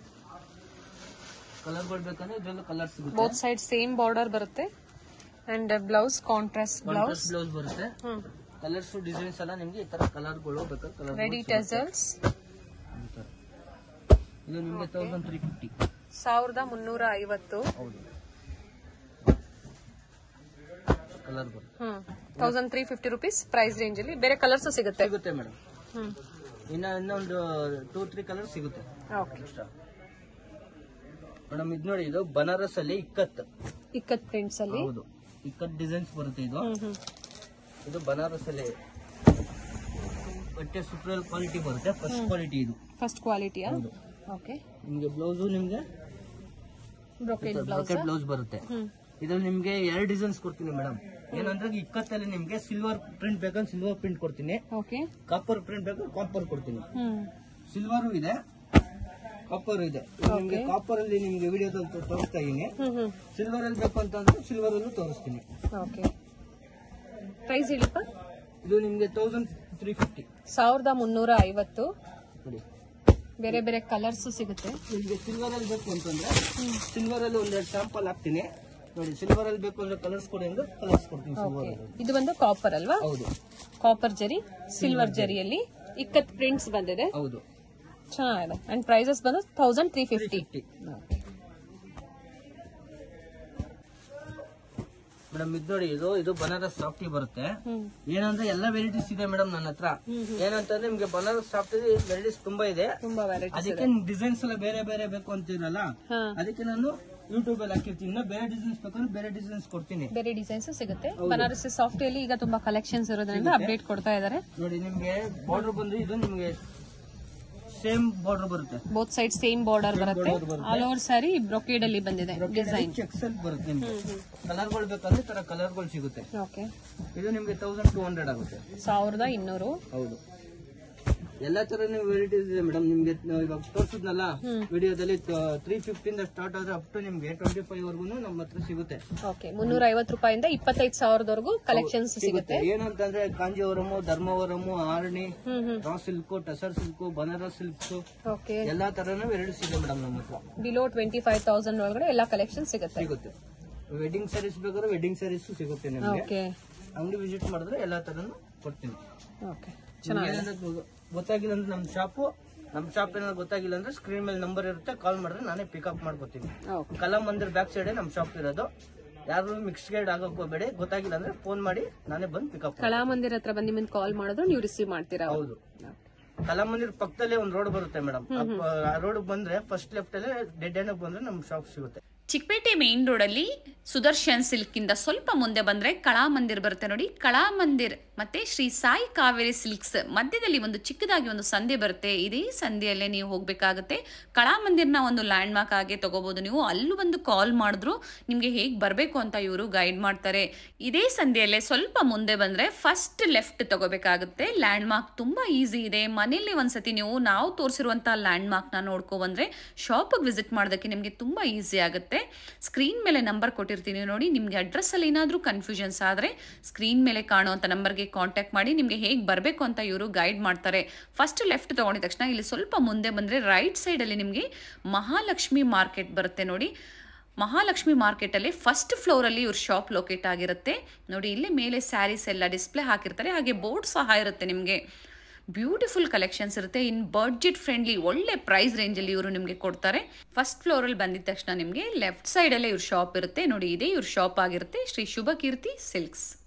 ಕಲರ್ಗಳು ಬೇಕಂದ್ರೆ ಇದ್ರಲ್ಲೂ ಕಲರ್ ಸಿಗುತ್ತೆ ಬೋತ್ ಸೈಡ್ ಸೇಮ್ ಬಾರ್ಡರ್ ಬರುತ್ತೆ and blouse contrast blouse blouse ಬರುತ್ತೆ ಹ್ಮ್ ಕಲರ್ಸ್ ಡಿಸೈನ್ಸ್ ಎಲ್ಲ ನಿಮ್ಗೆ ಈ ತರ ಕಲರ್ಗಳು ಬೇಕಾದ್ರೆ ಕಲರ್ ರೆಡಿ ಟೆಸಲ್ಸ್ ಇದು ನಿಮ್ಗೆ ತೌಸಂಡ್ ತ್ರೀ ಫಿಫ್ಟಿ ಸಾವಿರದ ಮುನ್ನೂರ ಐವತ್ತು ಹೌದು ಕಲರ್ ಬರುತ್ತೆ hmm thousand three fifty rupees price range ಅಲ್ಲಿ ಬೇರೆ ಕಲರ್ಸ್ ಸಿಗುತ್ತೆ ಸಿಗುತ್ತೆ ಮೇಡಮ್ ಹ್ಮ್ ಇನ್ನ ಇನ್ನೊಂದು ಟೂ ತ್ರೀ ಕಲರ್ ಸಿಗುತ್ತೆ ಓಕೆ ಮೇಡಮ್ ಇದು ನೋಡಿ ಇದು ಬನಾರಸ್ ಅಲ್ಲಿ ಇಕ್ಕತ್ ಇಕ್ಕತ್ ಪ್ರಿಂಟ್ಸ್ ಅಲ್ಲಿ ಹೌದು ಇಕ್ಕತ್ ಡಿಸೈನ್ಸ್ ಬರುತ್ತೆ ಇದು ಹ್ಮ್ ಹ್ಮ್ ಇದು ಬನಾರಸ್ ಅಲ್ಲಿ ಬಟ್ಟೆ ಸುಪ್ರಿಯಲ್ ಕ್ವಾಲಿಟಿ ಬರುತ್ತೆ ಫಸ್ಟ್ ಕ್ವಾಲಿಟಿ ಇದು ಫಸ್ಟ್ ಕ್ವಾಲಿಟಿಯಾ ಹೌದು ಓಕೆ ನಿಮ್ಗೆ ಬ್ಲೌಸು ನಿಮ್ಗೆ ಬ್ರೊಕೆಡ್ ಬ್ಲೌಸ್ ಬ್ರಾಕೆಟ್ ಬ್ಲೌಸ್ ಬರುತ್ತೆ ಹ್ಮ್ ಇದ್ರಲ್ಲಿ ನಿಮ್ಗೆ ಎರಡು ಡಿಸೈನ್ಸ್ ಕೊಡ್ತೀನಿ ಮೇಡಮ್ ಏನಂದ್ರೆ ಇಕ್ಕತ್ತಲ್ಲಿ ನಿಮ್ಗೆ ಸಿಲ್ವರ್ ಪ್ರಿಂಟ್ ಬೇಕಂದ್ರೆ ಸಿಲ್ವರ್ ಪ್ರಿಂಟ್ ಕೊಡ್ತೀನಿ ಓಕೆ ಕಾಪರ್ ಪ್ರಿಂಟ್ ಬೇಕಾದ್ರೆ ಕಾಪರ್ ಕೊಡ್ತೀನಿ ಹ್ಮ್ ಸಿಲ್ವರ್ ಇದೆ ಕಾಪರ್ ಇದೆ ಇದು ನಿಮ್ಗೆ ಕಾಪರ್ ಅಲ್ಲಿ ನಿಮ್ಗೆ ವಿಡಿಯೋದಲ್ಲಿ ತೋರಿಸ್ತಾ ಇದೀನಿ ಹ್ಮ್ ಹ್ಮ್ ಸಿಲ್ವರ್ ಅಲ್ಲಿ ಬೇಕು ಅಂತಂದ್ರೆ ಸಿಲ್ವರ್ ಅಲ್ಲೂ ತೋರಿಸ್ತೀನಿ ಓಕೆ ಪ್ರೈಸ್ ಹೇಳಿಪ್ಪ ಇದು ನಿಮ್ಗೆ ತೌಸಂಡ್ ತ್ರೀ ಫಿಫ್ಟಿ ಸಾವಿರದ ಮುನ್ನೂರ ಐವತ್ತು ನೋಡಿ ಬೇರೆ ಬೇರೆ ಕಲರ್ಸ್ ಸಿಗುತ್ತೆ ನಿಮ್ಗೆ ಸಿಲ್ವರ್ ಅಲ್ಲಿ ಬೇಕು ಅಂತಂದ್ರೆ ಸಿಲ್ವರ್ ಅಲ್ಲಿ ಒಂದೆರಡು ಸ್ಯಾಂಪಲ್ ಹಾಕ್ತೀನಿ ನೋಡಿ ಸಿಲ್ವರ್ ಅಲ್ಲಿ ಬೇಕು ಅಂದ್ರೆ ಕಲರ್ಸ್ ಕೊಡಿ ಅಂದ್ರೆ ಕಲರ್ಸ್ ಕೊಡ್ತೀನಿ ಸಿಲ್ವರ್ ಓಕೆ ಅಲ್ಲಿ ಇದು ಬಂದು ಕಾಪರ್ ಅಲ್ವಾ ಹೌದು ಕಾಪರ್ ಜರಿ ಸಿಲ್ವರ್ ಜರಿಯಲ್ಲಿ ಇಕ್ಕತ್ ಪ್ರಿಂಟ್ಸ್ ಬಂದಿದೆ ಹೌದು ಚೆನ್ನಾಗಿದೆ ಅಂಡ್ ಪ್ರೈಸಸ್ ಬಂದು thousand three fifty fifty madam ಇದು ನೋಡಿ ಇದು ಇದು ಬನಾರಸ್ ಸಾಫ್ಟಿ ಬರುತ್ತೆ ಹ್ಮ್ ಏನಂದ್ರೆ ಎಲ್ಲ ವೆರೈಟೀಸ್ ಇದೆ ಮೇಡಮ್ ನನ್ನ ಹತ್ರ ಏನಂತಂದ್ರೆ ನಿಮ್ಗೆ ಬನಾರಸ್ ಸಾಫ್ಟ್ ವೆರೈಟೀಸ್ ತುಂಬಾ ಇದೆ ತುಂಬಾ ವೆರೈಟಿ ಅದಕ್ಕೆ ಡಿಸೈನ್ಸ್ ಎಲ್ಲ ಬೇರೆ ಬೇರೆ ಬೇಕು ಅಂತೀರಲ್ಲ ಹಾ ಅದಕ್ಕೆ ನಾನು ಯೂಟ್ಯೂಬ್ ಅಲ್ಲಿ ಹಾಕಿರ್ತೀನಿ ಇನ್ನು ಬೇರೆ ಡಿಸೈನ್ಸ್ ಬೇಕಂದ್ರೆ ಬೇರೆ ಡಿಸೈನ್ಸ್ ಕೊಡ್ತೀನಿ ಬೇರೆ ಡಿಸೈನ್ಸ್ ಸಿಗುತ್ತೆ ಬನಾರಸಿ ಸಾಫ್ಟ್ ಅಲ್ಲಿ ಈಗ ತುಂಬಾ ಕಲೆಕ್ಷನ್ಸ್ ಇರೋದ್ರಿಂದ ಅಪ್ಡೇಟ್ ಕೊಡ್ತಾ ಇದ್ದಾರೆ ನೋಡಿ ನಿಮ್ಗೆ ಬಾರ್ಡರ್ ಬಂದು ಇದು ನಿಮ್ಗೆ ಸೇಮ್ ಬಾರ್ಡರ್ ಬರುತ್ತೆ ಬೋತ್ ಸೈಡ್ ಸೇಮ್ ಬಾರ್ಡರ್ ಬರುತ್ತೆ border ಬರುತ್ತೆ. ಆಲ್ ಓವರ್ ಸ್ಯಾರಿ ಬ್ರೊಕೇಡ್ ಅಲ್ಲಿ ಬಂದಿದೆ ಡಿಸೈನ್ ಚೆಕ್ಸ್ ಅಲ್ಲಿ ಬರುತ್ತೆ ನಿಮ್ಗೆ ಕಲರ್ಗಳು ಬೇಕಂದ್ರೆ ಈ ತರ ಕಲರ್ಗಳು ಸಿಗುತ್ತೆ ಓಕೆ ಇದು ನಿಮ್ಗೆ ತೌಸಂಡ್ ಟೂ ಹಂಡ್ರೆಡ್ ಆಗುತ್ತೆ ಸಾವಿರದ ಇನ್ನೂರು ಹೌದು ಎಲ್ಲಾ ತರನು ವೆರೈಟೀಸ್ ಇದೆ ಮೇಡಮ್ ನಿಮ್ಗೆ ನಾವ್ ಇವಾಗ ತೋರ್ಸಿದ್ನಲ್ಲ ವಿಡಿಯೋದಲ್ಲಿ ತ್ರೀ ಫಿಫ್ಟಿಂದ ಸ್ಟಾರ್ಟ್ ಆದ್ರೆ ಅಪ್ ಟು ನಿಮ್ಗೆ ಟ್ವೆಂಟಿ ಫೈವ್ ವರ್ಗು ನಮ್ಮ ಹತ್ರ ಸಿಗುತ್ತೆ ಓಕೆ ಮುನ್ನೂರ ಐವತ್ತು ರೂಪಾಯಿಂದ ಇಪ್ಪತ್ತೈದು ಸಾವಿರದವರೆಗೂ ಕಲೆಕ್ಷನ್ಸ್ ಸಿಗುತ್ತೆ ಏನಂತಂದ್ರೆ Kanjeevaram Dharmavaram Arani hmm hmm raw silk tussar silk Banaras silks okay ಎಲ್ಲಾ ತರನು ವೆರೈಟೀಸ್ ಇದೆ ಮೇಡಮ್ ನಮ್ಮ ಹತ್ರ ಬಿಲೋ ಟ್ವೆಂಟಿ ಫೈವ್ ತೌಸಂಡ್ ಒಳಗಡೆ ಎಲ್ಲಾ ಕಲೆಕ್ಷನ್ ಸಿಗುತ್ತೆ ಸಿಗುತ್ತೆ ವೆಡ್ಡಿಂಗ್ ಸ್ಯಾರೀಸ್ ಬೇಕಾದ್ರೆ ವೆಡ್ಡಿಂಗ್ ಸ್ಯಾರೀಸ್ ಸಿಗುತ್ತೆ ನಿಮ್ಗೆ ಓಕೆ ಅಂಗಡಿ ವಿಸಿಟ್ ಮಾಡಿದ್ರೆ ಎಲ್ಲಾ ತರನು ಕೊಡ್ತೀನಿ ಓಕೆ ನಿಮ್ಗೆ ಏನಾದ್ರು ಗೊ- ಗೊತ್ತಾಗಿಲ್ಲ ಅಂದ್ರೆ ನಮ್ ಶಾಪು ನಮ್ ಶಾಪ್ ಏನಾದ್ರು ಗೊತ್ತಾಗಿಲ್ಲ ಅಂದ್ರೆ ಸ್ಕ್ರೀನ್ ಮೇಲೆ ನಂಬರ್ ಇರುತ್ತೆ ಕಾಲ್ ಮಾಡಿದ್ರೆ ನಾನೇ ಪಿಕಪ್ ಮಾಡ್ಕೊತೀನಿ okay Kala Mandir back side ನಮ್ ಶಾಪ್ ಇರೋದು ಯಾರು ಮಿಕ್ಸ್ ಗೈಡ್ ಆಗಕ್ ಹೋಗ್ಬೇಡಿ ಗೊತ್ತಾಗಿಲ್ಲ ಅಂದ್ರೆ ಫೋನ್ ಮಾಡಿ ನಾನೇ ಬಂದು ಪಿಕಪ್ ಕಲಾಮಂದಿರ ಹತ್ರ ಬಂದು ನಿಮ್ಮನ್ನ ಕಾಲ್ ಮಾಡಿದ್ರು ನೀವು ರಿಸೀವ್ ಮಾಡ್ತೀರಾ ಹೌದು ಕಲಾ ಮಂದಿರ್ ಪಕ್ಕದಲ್ಲೇ ಒಂದ್ ರೋಡ್ ಬರುತ್ತೆ ಮೇಡಮ್ ಆ ರೋಡ್ ಬಂದ್ರೆ ಫಸ್ಟ್ ಲೆಫ್ಟ್ ಅಲ್ಲೇ ಡೆಡ್ ಎಂಡ್ ಬಂದ್ರೆ ನಮ್ ಶಾಪ್ ಸಿಗುತ್ತೆ ಚಿಕ್ಕಪೇಟೆ ಮೇನ್ ರೋಡಲ್ಲಿ ಸುದರ್ಶನ್ ಸಿಲ್ಕ್ ಇಂದ ಸ್ವಲ್ಪ ಮುಂದೆ ಬಂದ್ರೆ ಕಳಾ ಮಂದಿರ್ ಬರುತ್ತೆ ನೋಡಿ ಕಳಾ ಮಂದಿರ್ ಮತ್ತೆ ಶ್ರೀ ಸಾಯಿ ಕಾವೇರಿ ಸಿಲ್ಕ್ಸ್ ಮಧ್ಯದಲ್ಲಿ ಒಂದು ಚಿಕ್ಕದಾಗಿ ಒಂದು ಸಂಧೆ ಬರುತ್ತೆ ಇದೇ ಸಂಧಿಯಲ್ಲೇ ನೀವು ಹೋಗ್ಬೇಕಾಗುತ್ತೆ ಕಳಾ ಮಂದಿರ್ನ ಒಂದು ಲ್ಯಾಂಡ್ ಮಾರ್ಕ್ ಆಗಿ ತಗೋಬಹುದು ನೀವು ಅಲ್ಲೂ ಒಂದು ಕಾಲ್ ಮಾಡಿದ್ರು ನಿಮ್ಗೆ ಹೇಗೆ ಬರಬೇಕು ಅಂತ ಇವರು ಗೈಡ್ ಮಾಡ್ತಾರೆ ಇದೇ ಸಂಧಿಯಲ್ಲೇ ಸ್ವಲ್ಪ ಮುಂದೆ ಬಂದ್ರೆ ಫಸ್ಟ್ ಲೆಫ್ಟ್ ತಗೋಬೇಕಾಗುತ್ತೆ ಲ್ಯಾಂಡ್ ಮಾರ್ಕ್ ತುಂಬಾ ಈಸಿ ಇದೆ ಮನೆಯಲ್ಲಿ ಒಂದ್ಸತಿ ನೀವು ನಾವು ತೋರಿಸಿರುವಂತಹ ಲ್ಯಾಂಡ್ ಮಾರ್ಕ್ ನ ನೋಡ್ಕೊ ಬಂದ್ರೆ ಶಾಪಿಗೆ ವಿಸಿಟ್ ಮಾಡೋದಕ್ಕೆ ನಿಮಗೆ ತುಂಬಾ ಈಸಿ ಆಗುತ್ತೆ ಸ್ಕ್ರೀನ್ ಮೇಲೆ ನಂಬರ್ ಕೊಟ್ಟಿರ್ತೀನಿ ನೋಡಿ ನಿಮಗೆ ಅಡ್ರೆಸ್ ಅಲ್ಲಿ ಏನಾದರೂ ಕನ್ಫ್ಯೂಷನ್ಸ್ ಆದರೆ ಸ್ಕ್ರೀನ್ ಮೇಲೆ ಕಾಣುವಂಥ ನಂಬರ್ಗೆ ಕಾಂಟ್ಯಾಕ್ಟ್ ಮಾಡಿ ನಿಮಗೆ ಹೇಗೆ ಬರಬೇಕು ಅಂತ ಇವರು ಗೈಡ್ ಮಾಡ್ತಾರೆ ಫಸ್ಟ್ ಲೆಫ್ಟ್ ತೊಗೊಂಡಿದ ತಕ್ಷಣ ಇಲ್ಲಿ ಸ್ವಲ್ಪ ಮುಂದೆ ಬಂದರೆ ರೈಟ್ ಸೈಡಲ್ಲಿ ನಿಮಗೆ ಮಹಾಲಕ್ಷ್ಮಿ ಮಾರ್ಕೆಟ್ ಬರುತ್ತೆ ನೋಡಿ ಮಹಾಲಕ್ಷ್ಮಿ ಮಾರ್ಕೆಟಲ್ಲಿ ಫಸ್ಟ್ ಫ್ಲೋರಲ್ಲಿ ಇವ್ರ ಶಾಪ್ ಲೊಕೇಟ್ ಆಗಿರುತ್ತೆ ನೋಡಿ ಇಲ್ಲೇ ಮೇಲೆ ಸ್ಯಾರೀಸ್ ಎಲ್ಲ ಡಿಸ್ಪ್ಲೇ ಹಾಕಿರ್ತಾರೆ ಹಾಗೆ ಬೋರ್ಡ್ ಸಹ ಇರುತ್ತೆ ನಿಮಗೆ ಬ್ಯೂಟಿಫುಲ್ ಕಲೆಕ್ಷನ್ಸ್ ಇರುತ್ತೆ ಇನ್ ಬಡ್ಜೆಟ್ ಫ್ರೆಂಡ್ಲಿ ಒಳ್ಳೆ ಪ್ರೈಸ್ ರೇಂಜಲ್ಲಿ ಇವರು ನಿಮಗೆ ಕೊಡ್ತಾರೆ ಫಸ್ಟ್ ಫ್ಲೋರಲ್ಲಿ ಬಂದಿದ ತಕ್ಷಣ ನಿಮಗೆ ಲೆಫ್ಟ್ ಸೈಡಲ್ಲೇ ಇವ್ರ ಶಾಪ್ ಇರುತ್ತೆ ನೋಡಿ ಇದೇ ಇವ್ರ ಶಾಪ್ ಆಗಿರುತ್ತೆ ಶ್ರೀ ಶುಭಕೀರ್ತಿ ಸಿಲ್ಕ್ಸ್